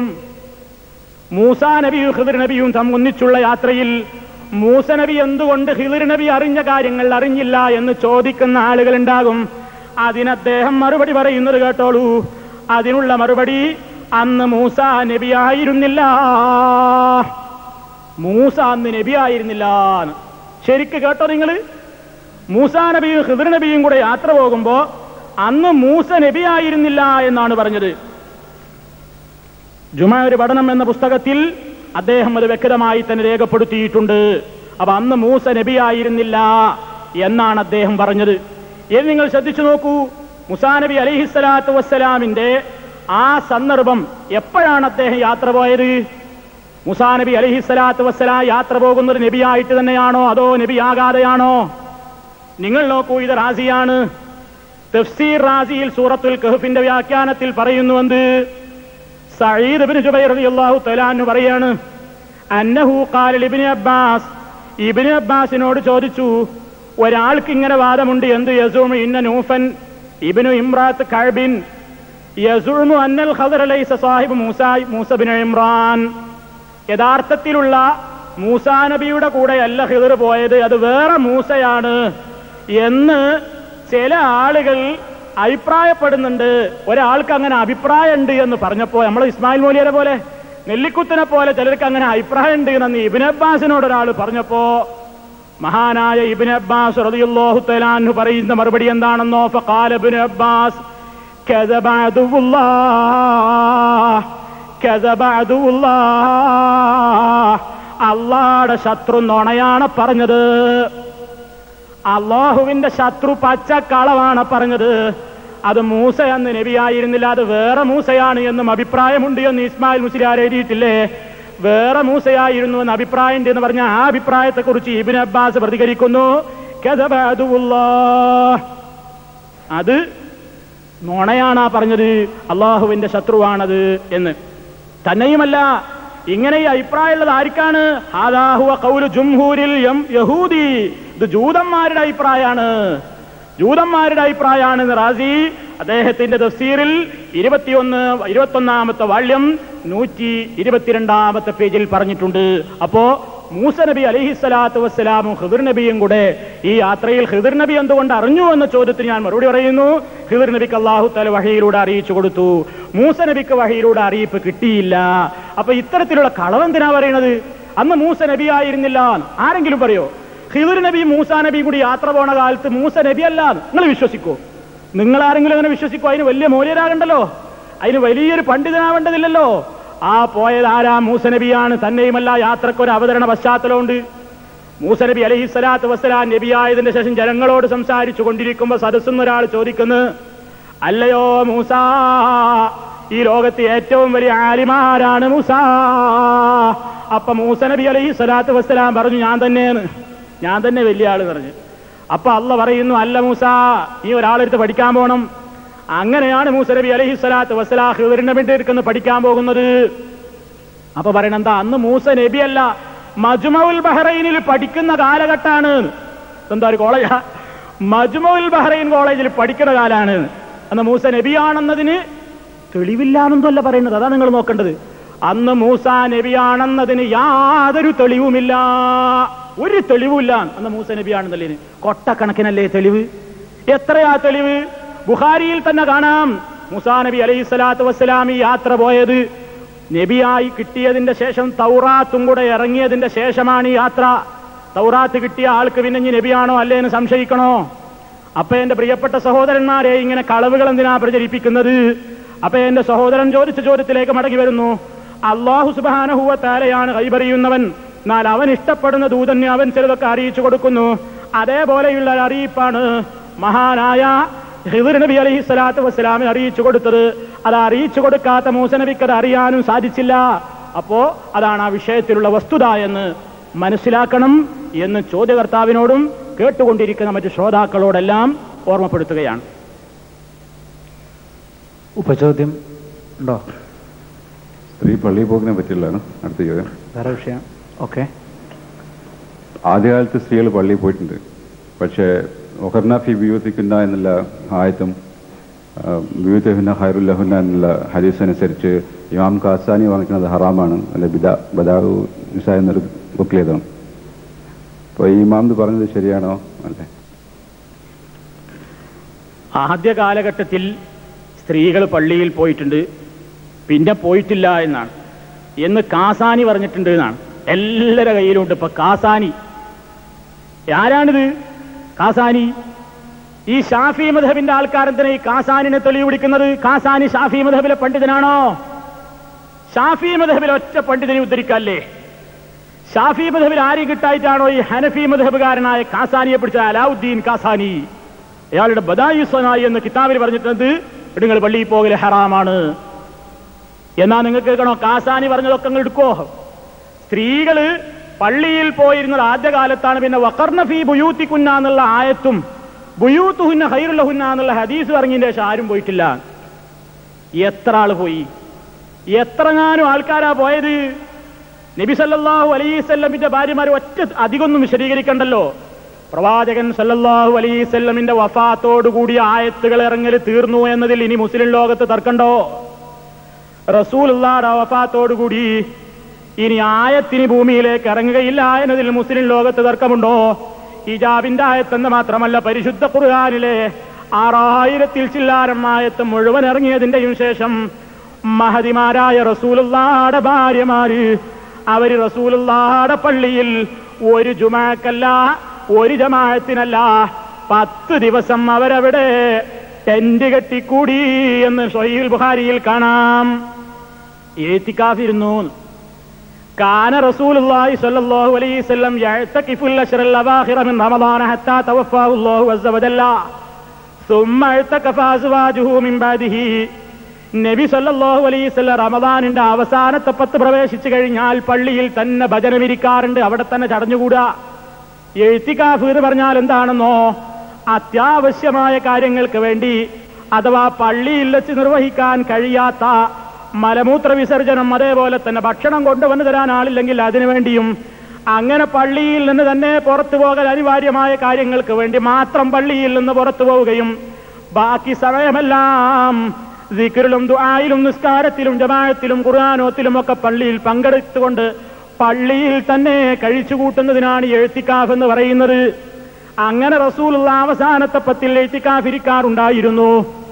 മൂസാ നബിയും ഹിദർ നബിയും തം ഒന്നിച്ചുള്ള യാത്രയിൽ മൂസ നബി എന്തുകൊണ്ട് ഹിദർ നബി അറിഞ്ഞ കാര്യങ്ങൾ അറിഞ്ഞില്ല എന്ന് ചോദിക്കുന്ന ആളുകൾ ഉണ്ടാകും അതിന് അദ്ദേഹം മറുപടി പറയുന്നത് കേട്ടോളൂ അതിനുള്ള മറുപടി അന്ന് മൂസ നബിയായിരുന്നില്ല മൂസ അന്ന് നബിയായിരുന്നില്ല ശരിക്ക് കേട്ടോ നിങ്ങൾ മൂസാ നബിയും ഹിദർ നബിയും കൂടെ യാത്ര പോകുമ്പോ അന്ന് മൂസ നബിയായിരുന്നില്ല എന്നാണ് പറഞ്ഞത് ജുമാ ഒരു പഠനം എന്ന പുസ്തകത്തിൽ അദ്ദേഹം അത് വ്യക്തമായി തന്നെ രേഖപ്പെടുത്തിയിട്ടുണ്ട് അപ്പൊ അന്ന് മൂസ നബിയായിരുന്നില്ല എന്നാണ് അദ്ദേഹം പറഞ്ഞത് ഇത് നിങ്ങൾ ശ്രദ്ധിച്ചു നോക്കൂ മുസാ നബി അലഹിസ്സലാത്തു വസ്സലാമിന്റെ ആ സന്ദർഭം എപ്പോഴാണ് അദ്ദേഹം യാത്ര പോയത് മുസാ നബി അലഹിസ്സലാത്തു വസ്സലാം യാത്ര പോകുന്നത് നബിയായിട്ട് തന്നെയാണോ അതോ നബിയാകാതെയാണോ നിങ്ങൾ നോക്കൂ ഇത് റാസിയാണ് തഫ്സീർ റാസിയിൽ സൂറത്തുൽ കഹഫിന്റെ വ്യാഖ്യാനത്തിൽ പറയുന്നുവെന്ത് സഈദ് ഇബ്നു ജുബൈർ റളിയല്ലാഹു തആല അൻഹു പറയാണ് അന്നഹു ഖാല ഇബ്നു അബ്ബാസ് ഇബ്നു അബ്ബാസിനോട് ചോദിച്ചു ഒരാൾക്ക് ഇങ്ങനെ വാദമുണ്ട് എന്ത് യസൂമ് ഇന്ന നൂഫൻ ഇബിനു ഇമ്രാത്ത് കഴബിൻ യസൂമു അന്നൽ ഖദർ ലൈസ സാഹിബ് മൂസ മൂസബിൻ ഇമ്രാൻ യഥാർത്ഥത്തിലുള്ള മൂസാ നബിയുടെ കൂടെയല്ല ഹിദർ പോയത് അത് വേറെ മൂസയാണ് എന്ന് ചില ആളുകൾ അഭിപ്രായപ്പെടുന്നുണ്ട് ഒരാൾക്ക് അങ്ങനെ അഭിപ്രായമുണ്ട് എന്ന് പറഞ്ഞപ്പോ നമ്മൾ ഇസ്മായിൽ മോലിയരെ പോലെ നെല്ലിക്കുത്തിനെ പോലെ ചിലർക്ക് അങ്ങനെ അഭിപ്രായം ഉണ്ട് എന്ന് ഇബിൻ അബ്ബാസിനോട് ഒരാൾ പറഞ്ഞപ്പോ മഹാനായ ഇബിൻ അബ്ബാസ് റളിയല്ലാഹു തആലാഹു പറയുന്ന മറുപടി എന്താണെന്നോ ഫഖാല ഇബ്നു അബ്ബാസ് كذب عدو الله كذب عدو الله അള്ളാടെ ശത്രു നുണയാണ് പറഞ്ഞത് അള്ളാഹുവിന്റെ ശത്രു പച്ചക്കളവാണ് പറഞ്ഞത് അത് മൂസ എന്ന് നബിയായിരുന്നില്ല അത് വേറെ മൂസയാണ് എന്നും അഭിപ്രായമുണ്ട് എന്ന് ഇസ്മായിൽ മുസ്ലിയാർ എഴുതിയിട്ടില്ലേ വേറെ മൂസയായിരുന്നു എന്ന് അഭിപ്രായം എന്ന് പറഞ്ഞ ആ അഭിപ്രായത്തെ കുറിച്ച് ഇബിൻ അബ്ബാസ് പ്രതികരിക്കുന്നു കഥബ അദുവുല്ലാഹ്. അത് നുണയാണാ പറഞ്ഞത് അള്ളാഹുവിന്റെ ശത്രുവാണത് എന്ന് തന്നെയുമല്ല ഇങ്ങനെ ഈ അഭിപ്രായമുള്ളത് ആർക്കാണ് ഹാദാഹുവ കൗലു ജുംഹൂരിൽ യം യഹൂദി ഇത് ജൂതന്മാരുടെ അഭിപ്രായമാണ് ജൂതന്മാരുടെ അഭിപ്രായമാണ് റാസി അദ്ദേഹത്തിന്റെ തഫ്സീറിൽ ഇരുപത്തിയൊന്ന് ഇരുപത്തൊന്നാമത്തെ വാള്യം നൂറ്റി ഇരുപത്തിരണ്ടാമത്തെ പേജിൽ പറഞ്ഞിട്ടുണ്ട് അപ്പോ മൂസ നബി അലഹിസ്സലാത്തു വസ്സലാമും ഹിദർ നബിയും കൂടെ ഈ യാത്രയിൽ ഹിദർ നബി എന്തുകൊണ്ട് അറിഞ്ഞു എന്ന ചോദ്യത്തിന് ഞാൻ മറുപടി പറയുന്നു ഹിദർ നബിക്ക് അള്ളാഹു തല വഹയിലൂടെ അറിയിച്ചു കൊടുത്തു മൂസ നബിക്ക് വഹയിലൂടെ അറിയിപ്പ് കിട്ടിയില്ല അപ്പൊ ഇത്തരത്തിലുള്ള കളവെന്തിനാ പറയണത് അന്ന് മൂസ നബി ആയിരുന്നില്ല ആരെങ്കിലും പറയോ ഹിദർ നബിയും മൂസ നബിയും കൂടി യാത്ര പോണ കാലത്ത് മൂസ നബി അല്ല നിങ്ങൾ വിശ്വസിക്കോ നിങ്ങൾ ആരെങ്കിലും അങ്ങനെ വിശ്വസിക്കോ അതിന് വലിയ മൂല്യരാകണ്ടല്ലോ അതിന് വലിയൊരു പണ്ഡിതനാവേണ്ടതില്ലല്ലോ ആ പോയത് ആരാ മൂസനബിയാണ് തന്നെയുമല്ല യാത്രക്ക് ഒരു അവതരണ പശ്ചാത്തലമുണ്ട് മൂസനബി അലഹി സ്വലാത്ത് വസ്സലാം നബിയായതിന്റെ ശേഷം ജനങ്ങളോട് സംസാരിച്ചു കൊണ്ടിരിക്കുമ്പോ സദസ്സെന്ന് ഒരാൾ ചോദിക്കുന്നു അല്ലയോ മൂസ ഈ ലോകത്തെ ഏറ്റവും വലിയ ആലിമാരാണ് മൂസ അപ്പൊ മൂസനബി അലഹി സ്വലാത്ത് വസ്സലാം പറഞ്ഞു ഞാൻ തന്നെയാണ് ഞാൻ തന്നെ വലിയ ആള് പറഞ്ഞു അപ്പൊ അല്ല പറയുന്നു അല്ല മൂസ ഈ ഒരാളെടുത്ത് പഠിക്കാൻ പോണം അങ്ങനെയാണ് മൂസ നബി അലഹി സ്വലാത്ത് വസ്സലാഹ് ഇവരുടെ വേണ്ടി പഠിക്കാൻ പോകുന്നത് അപ്പൊ പറയണ എന്താ അന്ന് മൂസ നബി അല്ല മജ്മഉൽ ബഹ്റൈനിൽ പഠിക്കുന്ന കാലഘട്ടാണ് എന്താ ഒരു കോളേജാ മജ്മഉൽ ബഹ്റൈൻ കോളേജിൽ പഠിക്കുന്ന കാലാണ് അന്ന് മൂസ നബിയാണെന്നതിന് തെളിവില്ലാണെന്നല്ല പറയുന്നത് അതാ നിങ്ങൾ നോക്കേണ്ടത് അന്ന് മൂസ നബിയാണെന്നതിന് യാതൊരു തെളിവുമില്ല ഒരു തെളിവുമില്ല അന്ന് മൂസ നബിയാണെന്നല്ലേ കൊട്ടക്കണക്കിനല്ലേ തെളിവ് എത്രയാ തെളിവ് ബുഖാരിയിൽ തന്നെ കാണാം മുസാ നബി അലൈഹി സ്വലാത്തു വസ്സലാം ഈ യാത്ര പോയത് നബിയായി കിട്ടിയതിന്റെ ശേഷം തൗറാത്തും കൂടെ ഇറങ്ങിയതിന്റെ ശേഷമാണ് ഈ യാത്ര തൗറാത്ത് കിട്ടിയ ആൾക്ക് പിന്നെ ഇനി നബിയാണോ അല്ലേ എന്ന് സംശയിക്കണോ അപ്പൊ എന്റെ പ്രിയപ്പെട്ട സഹോദരന്മാരെ ഇങ്ങനെ കളവുകൾ എന്തിനാ പ്രചരിപ്പിക്കുന്നത് അപ്പൊ എന്റെ സഹോദരൻ ചോദിച്ച ചോദ്യത്തിലേക്ക് മടങ്ങി വരുന്നു അള്ളാഹു സുബാനഹുവ താരയാണ് കൈപറിയുന്നവൻ എന്നാൽ അവൻ ഇഷ്ടപ്പെടുന്ന ദൂതനെ അവൻ ചിലതൊക്കെ അറിയിച്ചു കൊടുക്കുന്നു അതേപോലെയുള്ള ഒരു അറിയിപ്പാണ് മഹാനായ ഹിദർ നബി അലൈഹി സ്വലാത്തു വസ്സലാമിന് അറിയിച്ചു കൊടുത്തത് അത് അറിയിച്ചു കൊടുക്കാത്ത മൂസ നബിക്ക് അത് അറിയാനും സാധിച്ചില്ല അപ്പോ അതാണ് ആ വിഷയത്തിലുള്ള വസ്തുത എന്ന് മനസ്സിലാക്കണം എന്ന് ചോദ്യകർത്താവിനോടും കേട്ടുകൊണ്ടിരിക്കുന്ന മറ്റു ശ്രോതാക്കളോടെല്ലാം ഓർമ്മപ്പെടുത്തുകയാണ് ഉപചോദ്യം ഉണ്ടോ സ്ത്രീ പള്ളിയിൽ പോകുന്നതിനെ പറ്റിയുള്ളതാണ് അടുത്ത ചോദ്യം വേറെ വിഷയം ഓക്കെ ആദ്യകാലത്ത് സ്ത്രീകൾ പള്ളിയിൽ പോയിട്ടുണ്ട് പക്ഷേ ഒഹർനാഫി ബിയൂത്തിക്കുന്ന എന്നുള്ള ആയത്തും ബിയൂത്തഹുന്ന ഹൈറുല്ലഹുന്ന എന്നുള്ള ഹദീസ് അനുസരിച്ച് ഇമാം കാസാനി വാങ്ങിക്കുന്നത് ഹറാമാണ് അല്ല ബിദാ ബദാഹു നിസ എന്നൊരു ബുക്കിലേതാണ് അപ്പോൾ ഈ ഇമാം ഇത് പറഞ്ഞത് ശരിയാണോ അല്ലേ ആദ്യ കാലഘട്ടത്തിൽ സ്ത്രീകൾ പള്ളിയിൽ പോയിട്ടുണ്ട് പിന്നെ പോയിട്ടില്ല എന്നാണ് എന്ന് കാസാനി പറഞ്ഞിട്ടുണ്ട് എന്നാണ് എല്ലാവരുടെ കയ്യിലുണ്ട് ഇപ്പൊ കാസാനി ആരാണിത് കാസാനി ഈ ഷാഫി മധബിന്റെ ആൾക്കാരെന്തിനാ ഈ കാസാനിനെ തെളിവ് പിടിക്കുന്നത് കാസാനി ഷാഫി മധബിലെ പണ്ഡിതനാണോ ഷാഫി മധബിലെ ഒറ്റ പണ്ഡിതനെ ഉദ്ധരിക്കല്ലേ ഷാഫി മധബിൽ ആര് കിട്ടായിട്ടാണോ ഈ ഹനഫി മധബുകാരനായ കാസാനിയെ പിടിച്ച അലാവുദ്ദീൻ കാസാനി അയാളുടെ ബദായുസനായി എന്ന് കിതാബിൽ പറഞ്ഞിട്ടുണ്ട് നിങ്ങൾ പള്ളിയിൽ പോകല് ഹറാമാണ് എന്നാ നിങ്ങൾക്ക് കേൾക്കണോ കാസാനി പറഞ്ഞതൊക്കെ അങ്ങ് എടുക്കോ സ്ത്രീകള് പള്ളിയിൽ പോയിരുന്നത് ആദ്യകാലത്താണ് പിന്നെ വക്കർണഫി ബുയൂത്തിക്കുന്ന എന്നുള്ള ആയത്തും ബുയൂത്തുഹുന്ന ഹൈറുല്ലഹുന്ന എന്നുള്ള ഹദീസ് ഇറങ്ങിയതിന്റെ ശേഷം ആരും പോയിട്ടില്ല എത്ര ആള് പോയി എത്രങ്ങാനും ആൾക്കാരാ പോയത് നബി സല്ലല്ലാഹു അലൈഹി സ്വല്ലമിന്റെ ഭാര്യമാർ ഒറ്റ അധികമൊന്നും വിശദീകരിക്കണ്ടല്ലോ പ്രവാചകൻ സല്ലല്ലാഹു അലൈസല്ലമിന്റെ വഫാത്തോടുകൂടി ആയത്തുകൾ ഇറങ്ങൽ തീർന്നു എന്നതിൽ ഇനി മുസ്ലിം ലോകത്ത് തർക്കണ്ടോ റസൂലുള്ളാടെ വഫാത്തോടുകൂടി ഇനി ആയത്തിന് ഭൂമിയിലേക്ക് ഇറങ്ങുകയില്ല എന്നതിൽ മുസ്ലിം ലോകത്ത് തർക്കമുണ്ടോ ഹിജാബിന്റെ ആയത്തെന്ന് മാത്രമല്ല പരിശുദ്ധ ഖുർആാനിലെ ആറായിരത്തിൽ ചില്ലാരം ആയത്ത് മുഴുവൻ ഇറങ്ങിയതിന്റെയും ശേഷം മഹതിമാരായ റസൂലുള്ളാടെ ഭാര്യമാര് അവര് റസൂലുള്ളാടെ പള്ളിയിൽ ഒരു ജുമാക്കല്ല ഒരു ജമാഅത്തിനല്ല പത്ത് ദിവസം അവരവിടെ ടെന്റ് കെട്ടിക്കൂടി എന്ന് ഷൊഹീൽ ബുഹാരിയിൽ കാണാം ഏത്തിക്കാഫിരുന്നു كان رسول الله صلى الله عليه وسلم يعتكف الأشهر الأواخر من رمضان حتى توفاه الله عز وجل ثم اعتكف أزواجه من بعده നബി സല്ലല്ലാഹു അലൈഹി വസല്ലം റമദാനിന്റെ അവസാനത്തെ പത്ത് പ്രവേശിച്ചു കഴിഞ്ഞാൽ പള്ളിയിൽ തന്നെ ഭജനമിരിക്കാറുണ്ട് അവിടെ തന്നെ ചടഞ്ഞുകൂടുക എഴുത്തിക്കാഫ് എന്ന് പറഞ്ഞാൽ എന്താണെന്നോ അത്യാവശ്യമായ കാര്യങ്ങൾക്ക് വേണ്ടി അഥവാ പള്ളിയിൽ വെച്ച് നിർവഹിക്കാൻ കഴിയാത്ത മലമൂത്ര വിസർജനം അതേപോലെ തന്നെ ഭക്ഷണം കൊണ്ടുവന്നു തരാൻ ആളില്ലെങ്കിൽ അതിനു വേണ്ടിയും അങ്ങനെ പള്ളിയിൽ നിന്ന് തന്നെ പുറത്തു പോകൽ അനിവാര്യമായ കാര്യങ്ങൾക്ക് വേണ്ടി മാത്രം പള്ളിയിൽ നിന്ന് പുറത്തു പോവുകയും ബാക്കി സമയമെല്ലാം ദിക്റിലും ദുആയിലും നിസ്കാരത്തിലും ജമാഅത്തിലും ഖുർആാനോത്തിലും ഒക്കെ പള്ളിയിൽ പങ്കെടുത്തുകൊണ്ട് പള്ളിയിൽ തന്നെ കഴിച്ചു കൂട്ടുന്നതിനാണ് എഴുത്തിക്കാഫ് എന്ന് പറയുന്നത് അങ്ങനെ റസൂലുള്ള അവസാനത്തെ പത്തിൽ എഴുത്തിക്കാഫ് ഇരിക്കാറുണ്ടായിരുന്നു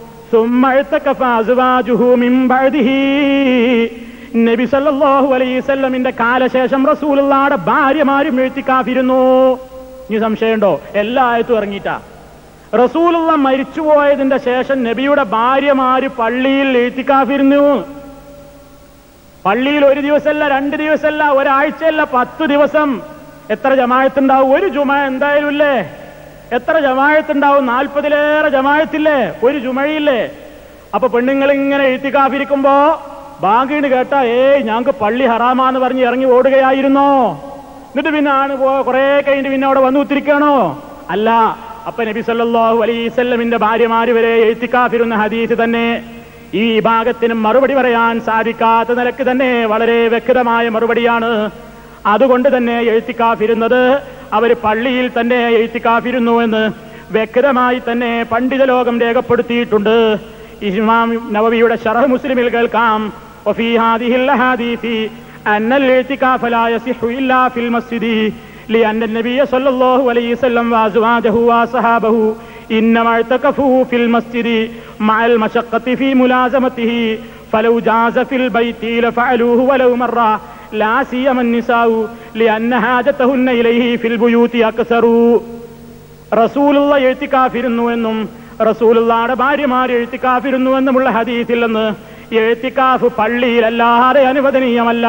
നബി സല്ലല്ലാഹു അലൈഹി വസല്ലമിന്റെ കാലശേഷം റസൂലുള്ളാടെ ഭാര്യമാരും എഴുത്തിക്കാഫിരുന്നു ഇനി സംശയമുണ്ടോ എല്ലാ ആയത്തും ഇറങ്ങിയിട്ടാ റസൂലുള്ള മരിച്ചുപോയതിന്റെ ശേഷം നബിയുടെ ഭാര്യമാര് പള്ളിയിൽ എഴുത്തിക്കാഫിരുന്നു പള്ളിയിൽ ഒരു ദിവസമല്ല രണ്ട് ദിവസമല്ല ഒരാഴ്ചയല്ല പത്ത് ദിവസം എത്ര ജമായത്തുണ്ടാവും ഒരു ജുമ എന്തായാലും ഇല്ലേ എത്ര ജമായത്തുണ്ടാവും നാൽപ്പതിലേറെ ജമായത്തില്ലേ ഒരു ജുമയില്ലേ അപ്പൊ പെണ്ണുങ്ങൾ ഇങ്ങനെ എഴുത്തിക്കാഫിരിക്കുമ്പോ ബാങ്കീണ് കേട്ടാ ഏയ് ഞങ്ങൾക്ക് പള്ളി ഹറാമാന്ന് പറഞ്ഞ് ഇറങ്ങി ഓടുകയായിരുന്നോ എന്നിട്ട് പിന്നെ ആണ് കുറെ കഴിഞ്ഞിട്ട് പിന്നെ അവിടെ വന്നു ഉത്തിരിക്കണോ അല്ല അപ്പൊ നബി സല്ലല്ലാഹു അലൈസല്ലമിന്റെ ഭാര്യമാര് വരെ എഴുത്തിക്കാഫിരുന്ന ഹദീസ് തന്നെ ഈ ഭാഗത്തിനും മറുപടി പറയാൻ സാധിക്കാത്ത നിലക്ക് തന്നെ വളരെ വ്യക്തമായ മറുപടിയാണ് അതുകൊണ്ട് തന്നെ എഴുത്തിക്കാഫിരുന്നത് അവർ പള്ളിയിൽ തന്നെ എഴുത്തിക്കാഫിരുന്നു എന്ന് വ്യക്തമായി തന്നെ പണ്ഡിത ലോകം രേഖപ്പെടുത്തിയിട്ടുണ്ട് ഇമാം നവവിയുടെ ഷറഹ് മുസ്ലിമിൽ കേൾക്കാം وفي هذه الاحاديث ان الاعتكاف لا يصح الا في المسجد لان النبي صلى الله عليه وسلم وازواجه واصحابه انما اعتكفوا في المسجد مع المشقه في ملازمته فلو جاز في البيت لفعلوه ولو مره لا سيما النساء لان حاجتهن اليه في البيوت اكثر റസൂലുള്ള എഴുത്തിക്കാഫിരുന്നു എന്നും റസൂലുള്ളാടെ ഭാര്യമാർ എഴുത്തിക്കാഫിരുന്നു എന്നുമുള്ള ഹദീസിൽ നിന്ന് എഴുത്തിക്കാഫ് പള്ളിയിലല്ലാതെ അനുവദനീയമല്ല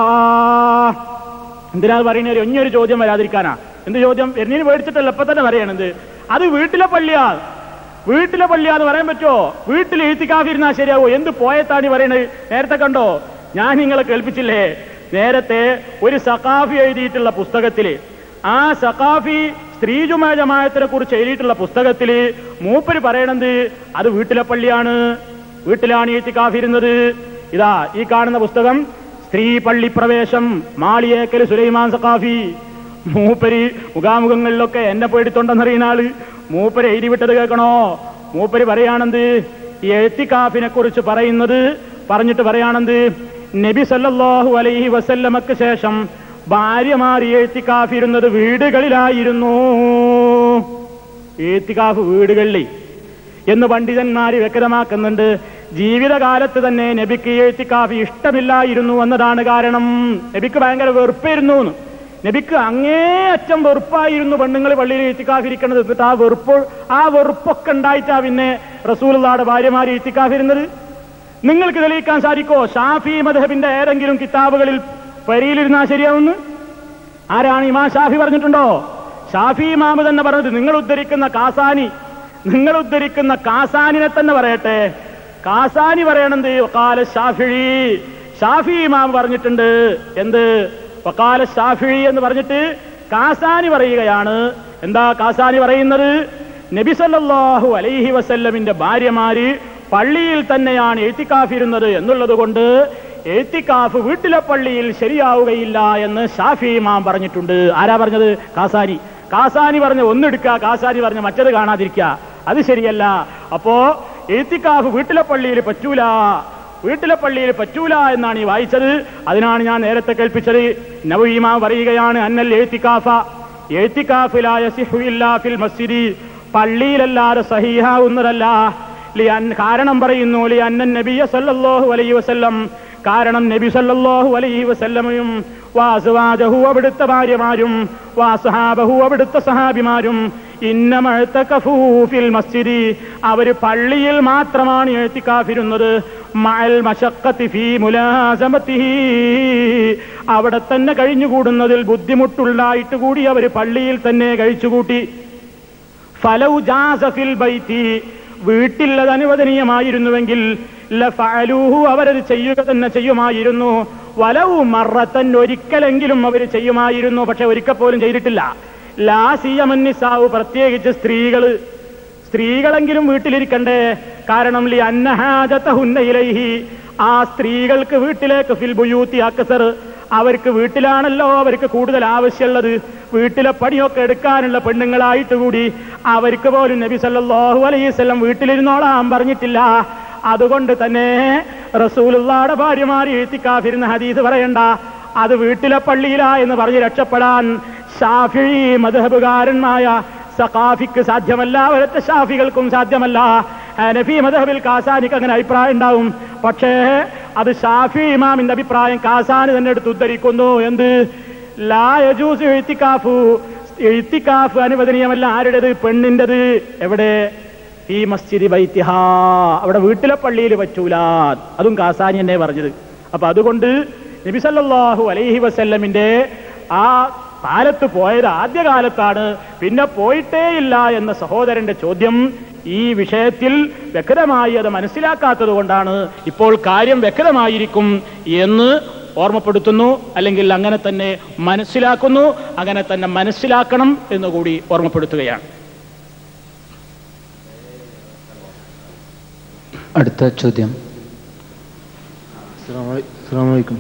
എന്തിനാ പറയുന്നത് ഒഞ്ഞൊരു ചോദ്യം വരാതിരിക്കാനാ എന്ത് ചോദ്യം എന്നീന് മേടിച്ചിട്ടല്ല ഇപ്പൊ തന്നെ പറയണത് അത് വീട്ടിലെ പള്ളിയാ വീട്ടിലെ പള്ളിയാന്ന് പറയാൻ പറ്റുമോ വീട്ടിൽ എഴുത്തിക്കാഫിരുന്നാ ശരിയാവോ എന്ത് പോയത്താണി പറയണത് നേരത്തെ കണ്ടോ ഞാൻ നിങ്ങളെ കേൾപ്പിച്ചില്ലേ നേരത്തെ ഒരു സഖാഫി എഴുതിയിട്ടുള്ള പുസ്തകത്തില് ആ സഖാഫി സ്ത്രീജുമാ ജമായത്തിനെ കുറിച്ച് എഴുതിയിട്ടുള്ള പുസ്തകത്തില് മൂപ്പര് പറയണത് അത് വീട്ടിലെ പള്ളിയാണ് വീട്ടിലാണ് എഴുത്തിക്കാഫിരുന്നത് ഇതാ ഈ കാണുന്ന പുസ്തകം സ്ത്രീ പള്ളി പ്രവേശം മാളിയേക്കൽ സുലൈമാൻ സഖാഫി മൂപ്പര് മുഖാമുഖങ്ങളിലൊക്കെ എന്നെ പേടിത്തൊണ്ടെന്നറിയുന്ന ആള് മൂപ്പര് എഴുതി വിട്ടത് കേൾക്കണോ മൂപ്പര് പറയാണെന്ത് ഈ എഴുത്തിക്കാഫിനെ കുറിച്ച് പറയുന്നത് പറഞ്ഞിട്ട് പറയാണെന്ത് നബി സല്ലല്ലാഹു അലൈഹി വസല്ലമക്ക് ശേഷം ഭാര്യമാർ എഴുത്തിക്കാഫിരുന്നത് വീടുകളിലായിരുന്നു എഴുത്തിക്കാഫ് വീടുകളിൽ എന്ന് പണ്ഡിതന്മാര് വ്യക്തമാക്കുന്നുണ്ട് ജീവിതകാലത്ത് തന്നെ നബിക്ക് എഴുത്തിക്കാഫി ഇഷ്ടമില്ലായിരുന്നു എന്നതാണ് കാരണം നബിക്ക് ഭയങ്കര വെറുപ്പായിരുന്നു എന്ന്. നബിക്ക് അങ്ങേയറ്റം വെറുപ്പായിരുന്നു പെണ്ണുങ്ങൾ പള്ളിയിൽ എഴുത്തിക്കാഫിരിക്കുന്നത് എന്നിട്ട് ആ വെറുപ്പ് ആ വെറുപ്പൊക്കെ ഉണ്ടായിട്ടാ പിന്നെ റസൂലുള്ളാടെ ഭാര്യമാർ എഴുത്തിക്കാഫിരുന്നത് നിങ്ങൾക്ക് തെളിയിക്കാൻ സാധിക്കോ ഷാഫി മധബിന്റെ ഏതെങ്കിലും കിതാബുകളിൽ പരിയിലിരുന്നാ ശരിയാവുന്നു ആരാണ് ഇമാ ഷാഫി പറഞ്ഞിട്ടുണ്ടോ ഷാഫി ഇമാമ് തന്നെ പറഞ്ഞത് നിങ്ങൾ ഉദ്ധരിക്കുന്ന കാസാനി നിങ്ങൾ ഉദ്ധരിക്കുന്ന കാസാനിനെ തന്നെ പറയട്ടെ കാസാനി പറയണത് വക്കാല ഷാഫി ഷാഫി ഇമാം പറഞ്ഞിട്ടുണ്ട് എന്ത് വക്കാല ഷാഫി എന്ന് പറഞ്ഞിട്ട് കാസാനി പറയുകയാണ് എന്താ കാസാനി പറയുന്നത് നബി സല്ലല്ലാഹു അലൈഹി വസല്ലമിന്റെ ഭാര്യമാര് പള്ളിയിൽ തന്നെയാണ് എഴുത്തിക്കാഫിരുന്നത് എന്നുള്ളത് കൊണ്ട് എഴുത്തിക്കാഫ് വീട്ടിലെ പള്ളിയിൽ ശരിയാവുകയില്ല എന്ന് ഷാഫി ഇമാം പറഞ്ഞിട്ടുണ്ട് ആരാ പറഞ്ഞത് കാസാനി കാസാനി പറഞ്ഞ ഒന്നെടുക്കുക കാസാനി പറഞ്ഞ മറ്റത് കാണാതിരിക്കുക അത് ശരിയല്ല അപ്പോ എഴുത്തിക്കാഫ് വീട്ടിലെ പള്ളിയിൽ പറ്റൂല വീട്ടിലെ പള്ളിയിൽ പറ്റൂല എന്നാണ് ഈ വായിച്ചത് അതിനാണ് ഞാൻ നേരത്തെ കേൾപ്പിച്ചത് നവീമ പറയുകയാണ് അന്നൽ എഴുത്തിക്കാഫ എഴുത്തിക്കാഫിലായ ഫിൽ മസ്ജിദി പള്ളിയിലല്ലാതെ സഹീഹാവുന്നതല്ല ലിയൻ കാരണം പറയുന്നു ലി അന്നൻ നബിയ സല്ലല്ലാഹു അലൈഹി വസല്ലം കാരണം നബി സല്ലല്ലാഹു അലൈഹി വസല്ലമയും വാസുവാജഹു അവിടുത്തെ ഭാര്യമാരും വാസുഹാബഹു അവിടുത്തെ സഹാബിമാരും ഇന്നമഴത്തകഫൂ ഫിൽ മസ്ജിദി അവര് പള്ളിയിൽ മാത്രമാണ് എഴുത്തിക്കാഫിരുന്നത് മഅൽ മശക്കത്തി ഫീ മുലാസമത്തിഹി അവിടെ തന്നെ കഴിഞ്ഞുകൂടുന്നതിൽ ബുദ്ധിമുട്ടുണ്ടായിട്ട് കൂടി അവർ പള്ളിയിൽ തന്നെ കഴിച്ചുകൂട്ടി ഫലൗ ജാസഫിൽ ബൈത്തി വീട്ടിൽ അത് അനുവദനീയമായിരുന്നുവെങ്കിൽ ലഫഅലൂഹു അവരത് ചെയ്യുക തന്നെ ചെയ്യുമായിരുന്നു വലൗ മറത്തൻ ഒരിക്കലെങ്കിലും അവർ ചെയ്യുമായിരുന്നു പക്ഷെ ഒരിക്കൽ പോലും ചെയ്തിട്ടില്ല ലാസിയമന്നിസാവ് പ്രത്യേകിച്ച് സ്ത്രീകള് സ്ത്രീകളെങ്കിലും വീട്ടിലിരിക്കണ്ടേ കാരണം ലി അന്നഹാജത്തഹുന്നയിലൈഹി ആ സ്ത്രീകൾക്ക് വീട്ടിലേക്ക് ഫിൽ ബുയൂത്തി അക്സർ അവർക്ക് വീട്ടിലാണല്ലോ അവർക്ക് കൂടുതൽ ആവശ്യമുള്ളത് വീട്ടിലെ പണിയൊക്കെ എടുക്കാനുള്ള പെണ്ണുങ്ങളായിട്ട് കൂടി അവർക്ക് പോലും നബി സല്ലല്ലാഹു അലൈഹി വസല്ലം വീട്ടിലിരുന്നോളാൻ പറഞ്ഞിട്ടില്ല അതുകൊണ്ട് തന്നെ റസൂലുള്ളാടെ ഭാര്യമാർ എഴുത്തിക്കാഫിരുന്ന ഹദീസ് പറയണ്ട അത് വീട്ടിലെ പള്ളിയിലാ എന്ന് പറഞ്ഞ് രക്ഷപ്പെടാൻ ഷാഫി മധബുകാരന്മായ സഖാഫിക്ക് സാധ്യമല്ല അവരത്തെ ഷാഫികൾക്കും സാധ്യമല്ല ഹനഫി മധബിൽ കാസാനിക്ക് അങ്ങനെ അഭിപ്രായം ഉണ്ടാവും പക്ഷേ അത് ഷാഫി ഇമാമിന്റെ അഭിപ്രായം കാസാന് തന്നെ എടുത്ത് ഉദ്ധരിക്കുന്നു എന്ത് ലാ യജൂസ് എഴുത്തിക്കാഫു എഴുത്തിക്കാഫ് അനുവദനീയമല്ല ആരുടേത് പെണ്ണിന്റേത് എവിടെ ഈ മസ്ജിദ് ബൈത്തിഹ അവിടെ വീട്ടിലെ പള്ളിയിൽ പറ്റൂല അതും കാസാനി എന്നെ പറഞ്ഞത് അപ്പൊ അതുകൊണ്ട് നബി സല്ലല്ലാഹു അലൈഹി വസല്ലമിന്റെ ആ കാലത്ത് പോയത് ആദ്യകാലത്താണ് പിന്നെ പോയിട്ടേ ഇല്ല എന്ന സഹോദരന്റെ ചോദ്യം ഈ വിഷയത്തിൽ വ്യക്തമായി അത് മനസ്സിലാക്കാത്തത് കൊണ്ടാണ് ഇപ്പോൾ കാര്യം വ്യക്തമായിരിക്കും എന്ന് ഓർമ്മപ്പെടുത്തുന്നു അല്ലെങ്കിൽ അങ്ങനെ തന്നെ മനസ്സിലാക്കുന്നു അങ്ങനെ തന്നെ മനസ്സിലാക്കണം എന്നുകൂടി ഓർമ്മപ്പെടുത്തുകയാണ് അടുത്ത ചോദ്യം അസ്സാമലൈക്കും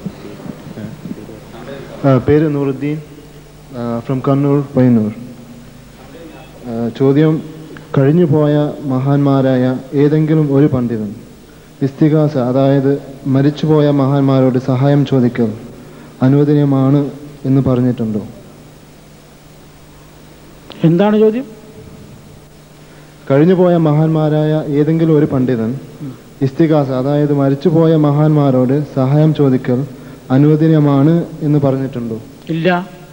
പേര് നൂറുദ്ദീൻ ഫ്രം കണ്ണൂർ പയ്യന്നൂർ ആ, ചോദ്യം കഴിഞ്ഞുപോയ മഹാന്മാരായ ഏതെങ്കിലും ഒരു പണ്ഡിതൻ ഇസ്തിഹാസ അതായത് മരിച്ചുപോയ മഹാന്മാരോട് സഹായം ചോദിക്കൽ അനുവദനീയമാണ് എന്ന് പറഞ്ഞിട്ടുണ്ടോ എന്താണ് ചോദ്യം കഴിഞ്ഞുപോയ മഹാന്മാരായ ഏതെങ്കിലും ഒരു പണ്ഡിതൻ ഇസ്തിഹാസ അതായത് മരിച്ചുപോയ മഹാന്മാരോട് സഹായം ചോദിക്കൽ അനുവദനീയമാണ് എന്ന് പറഞ്ഞിട്ടുണ്ടോ ഇല്ല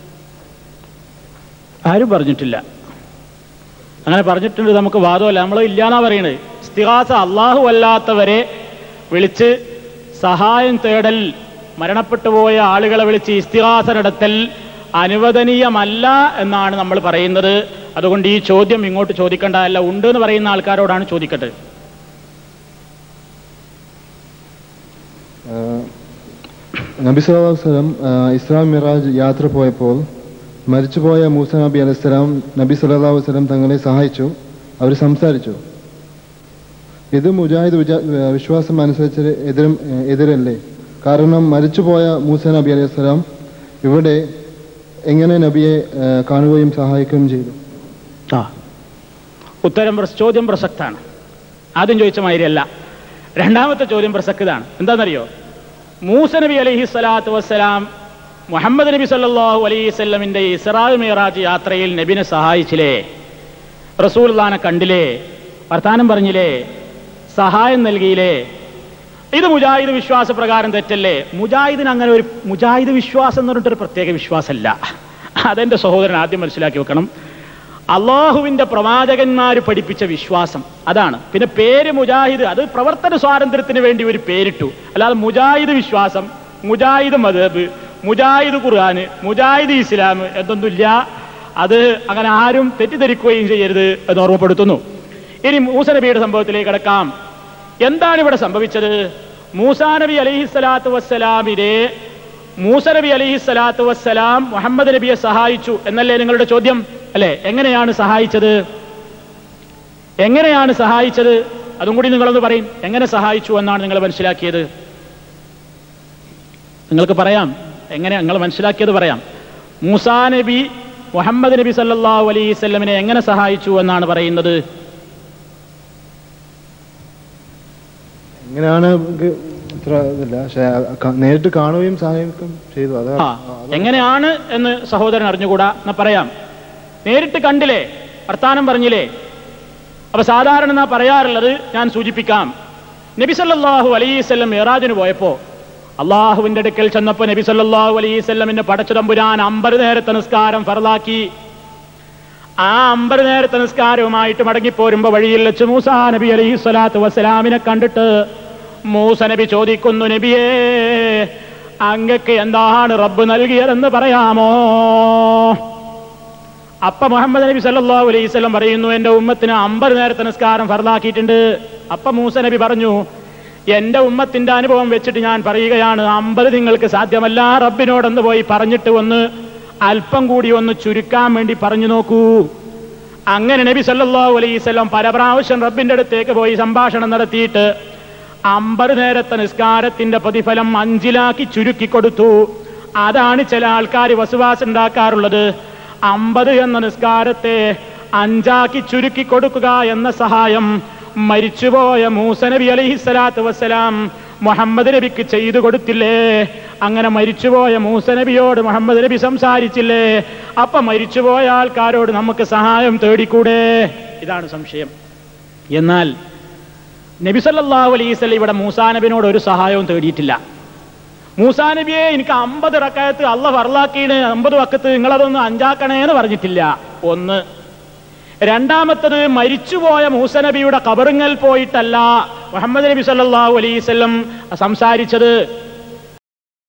ആരും പറഞ്ഞിട്ടില്ല അങ്ങനെ പറഞ്ഞിട്ടുണ്ട് നമുക്ക് വാദമല്ല നമ്മൾ ഇല്ലാന്നാ പറയണത് ഇസ്തിഹാസ അള്ളാഹു അല്ലാത്തവരെ വിളിച്ച് സഹായം തേടൽ മരണപ്പെട്ടു പോയ ആളുകളെ വിളിച്ച് ഇസ്തിഹാസ നടത്തൽ അനുവദനീയമല്ല എന്നാണ് നമ്മൾ പറയുന്നത് അതുകൊണ്ട് ഈ ചോദ്യം ഇങ്ങോട്ട് ചോദിക്കേണ്ട അല്ല ഉണ്ട് എന്ന് പറയുന്ന ആൾക്കാരോടാണ് ചോദിക്കട്ടെ ആഹ് നബി സല്ലല്ലാഹു അലൈഹി വസല്ലം ആഹ് ഇസ്ലാം മിറാജ് യാത്ര പോയപ്പോൾ മരിച്ചുപോയ മൂസ നബി അലൈഹിസ്സലാം നബി സല്ലല്ലാഹു അലൈഹി വസല്ലം തങ്ങളെ സഹായിച്ചു അവർ സംസാരിച്ചു ഇത് മുജാഹിദ് വിജ- വിശ്വാസം അനുസരിച്ച് എതിരും എതിരല്ലേ കാരണം മരിച്ചുപോയ മൂസ നബി അലൈഹി സ്വലാം ഇവിടെ എങ്ങനെ നബിയെ ആഹ് കാണുകയും സഹായിക്കുകയും ചെയ്തു ആ ഉത്തരം പ്രസ- ചോദ്യം പ്രസക്താണ് ആദ്യം ചോദിച്ച മാതിരിയല്ല രണ്ടാമത്തെ ചോദ്യം പ്രസക്തമാണ് എന്താണെന്നറിയോ മൂസ നബി അലൈഹി സ്വലാത്തു വസ്സലാം മുഹമ്മദ് നബി സല്ലല്ലാഹു അലൈഹി സ്വല്ലമിന്റെ ഇസ്രാവ് മിറാജ് യാത്രയിൽ നബിനെ സഹായിച്ചില്ലേ റസൂൽദാനെ കണ്ടില്ലേ വർത്താനം പറഞ്ഞില്ലേ സഹായം നൽകിയില്ലേ ഇത് മുജാഹിദ് വിശ്വാസ പ്രകാരം തെറ്റല്ലേ മുജാഹിദിന് അങ്ങനെ ഒരു മുജാഹിദ് വിശ്വാസം എന്ന് പറഞ്ഞിട്ടൊരു പ്രത്യേക വിശ്വാസമല്ല അതെന്റെ സഹോദരൻ ആദ്യം മനസ്സിലാക്കി വെക്കണം അള്ളാഹുവിന്റെ പ്രവാചകന്മാർ പഠിപ്പിച്ച വിശ്വാസം അതാണ് പിന്നെ പേര് മുജാഹിദ് അത് പ്രവർത്തന സ്വാതന്ത്ര്യത്തിന് വേണ്ടി ഒരു പേരിട്ടു അല്ലാതെ മുജാഹിദ് വിശ്വാസം മുജാഹിദ് മദബ് മുജാഹിദ് ഖുർആന് മുജാഹിദ് ഇസ്ലാം എന്തൊന്നുമില്ല അത് അങ്ങനെ ആരും തെറ്റിദ്ധരിക്കുകയും ചെയ്യരുത് എന്ന് ഓർമ്മപ്പെടുത്തുന്നു ഇനി മൂസ നബിയുടെ സംഭവത്തിലേക്ക് കിടക്കാം എന്താണ് ഇവിടെ സംഭവിച്ചത് മൂസാ നബി അലൈഹി സ്വലാത്തു വസ്സലാമിനെ മൂസ നബി അലൈഹി സ്വലാത്തു വസ്സലാം മുഹമ്മദ് നബിയെ സഹായിച്ചു എന്നല്ലേ നിങ്ങളുടെ ചോദ്യം അല്ലെ എങ്ങനെയാണ് സഹായിച്ചത് എങ്ങനെയാണ് സഹായിച്ചത് അതും കൂടി നിങ്ങളൊന്ന് പറയും എങ്ങനെ സഹായിച്ചു എന്നാണ് നിങ്ങൾ മനസ്സിലാക്കിയത് നിങ്ങൾക്ക് പറയാം എങ്ങനെ നിങ്ങൾ മനസ്സിലാക്കിയത് പറയാം മൂസാ നബി മുഹമ്മദ് നബി സല്ലല്ലാഹു അലൈഹി വസല്ലമിനെ എങ്ങനെ സഹായിച്ചു എന്നാണ് പറയുന്നത് എങ്ങനെയാണ് നമുക്ക് ഇത്ര ഇതില്ല പക്ഷെ ക- നേരിട്ട് കാണുകയും സഹായിക്കുകയും ചെയ്തു അത് ആ എങ്ങനെയാണ് എന്ന് സഹോദരൻ അറിഞ്ഞുകൂടാ എന്നാ പറയാം നേരിട്ട് കണ്ടില്ലേ വർത്താനം പറഞ്ഞില്ലേ അപ്പൊ സാധാരണ നാ പറയാറുള്ളത് ഞാൻ സൂചിപ്പിക്കാം നബി സല്ലല്ലാഹു അലൈഹിസ്സല്ലം മിറാജിന് പോയപ്പോ അള്ളാഹുവിന്റെ അടുക്കൽ ചെന്നപ്പോ നബി സല്ലല്ലാഹു അലൈഹിസ്സല്ലമിന്റെ പടച്ചു തമ്പുരാൻ അമ്പത് നേരത്തെ നിസ്കാരം ഫറലാക്കി ആ അമ്പത് നേരത്തെ നിസ്കാരവുമായിട്ട് മടങ്ങിപ്പോരുമ്പോ വഴിയിൽ വെച്ച് മൂസാ നബി അലൈഹി സ്വലാത്തു വസ്സലാമിനെ കണ്ടിട്ട് മൂസ നബി ചോദിക്കുന്നു നബിയേ അങ്ങക്ക് എന്താണ് റബ്ബ് നൽകിയതെന്ന് പറയാമോ അപ്പ മുഹമ്മദ് നബി സല്ലല്ലാഹു അലൈഹി വസല്ലം പറയുന്നു എന്റെ ഉമ്മത്തിന് അമ്പത് നേരത്തെ നിസ്കാരം ഫർലാക്കിയിട്ടുണ്ട് അപ്പ മൂസ നബി പറഞ്ഞു എന്റെ ഉമ്മത്തിന്റെ അനുഭവം വെച്ചിട്ട് ഞാൻ പറയുകയാണ് അമ്പത് നിങ്ങൾക്ക് സാധ്യമല്ല റബ്ബിനോടൊന്ന് പോയി പറഞ്ഞിട്ട് ഒന്ന് അല്പം കൂടി ഒന്ന് ചുരുക്കാൻ വേണ്ടി പറഞ്ഞു നോക്കൂ അങ്ങനെ നബി സല്ലല്ലാഹു അലൈഹി വസല്ലം പരപ്രാവശ്യം റബ്ബിന്റെ അടുത്തേക്ക് പോയി സംഭാഷണം നടത്തിയിട്ട് അമ്പത് നേരത്തെ നിസ്കാരത്തിന്റെ പ്രതിഫലം അഞ്ചിലാക്കി ചുരുക്കി കൊടുത്തു അതാണ് ചില ആൾക്കാർ വസുവാസം ഉണ്ടാക്കാറുള്ളത് അമ്പത് എന്ന നിസ്കാരത്തെ അഞ്ചാക്കി ചുരുക്കി കൊടുക്കുക എന്ന സഹായം മരിച്ചുപോയ മൂസ നബി അലൈഹിസ്സലാത്തു വസ്സലാം മുഹമ്മദ് നബിക്ക് ചെയ്തു കൊടുത്തില്ലേ അങ്ങനെ മരിച്ചുപോയ മൂസ നബിയോട് മുഹമ്മദ് നബി സംസാരിച്ചില്ലേ അപ്പൊ മരിച്ചുപോയ ആൾക്കാരോട് നമുക്ക് സഹായം തേടിക്കൂടെ ഇതാണ് സംശയം എന്നാൽ നബി സല്ലല്ലാഹു അലൈഹി വസല്ലം ഇവിടെ മൂസാ നബിനോട് ഒരു സഹായവും തേടിയിട്ടില്ല മൂസാ നബിയെ എനിക്ക് അമ്പത് റക്കായത്ത് അള്ള ഫർലാക്കീണ് അമ്പത് വക്കത്ത് നിങ്ങളതൊന്ന് അഞ്ചാക്കണേ എന്ന് പറഞ്ഞിട്ടില്ല ഒന്ന് രണ്ടാമത്തത് മരിച്ചുപോയ മൂസ നബിയുടെ കബറുങ്ങൽ പോയിട്ടല്ല മുഹമ്മദ് നബി സല്ലല്ലാഹു അലൈഹി വസല്ലം സംസാരിച്ചത്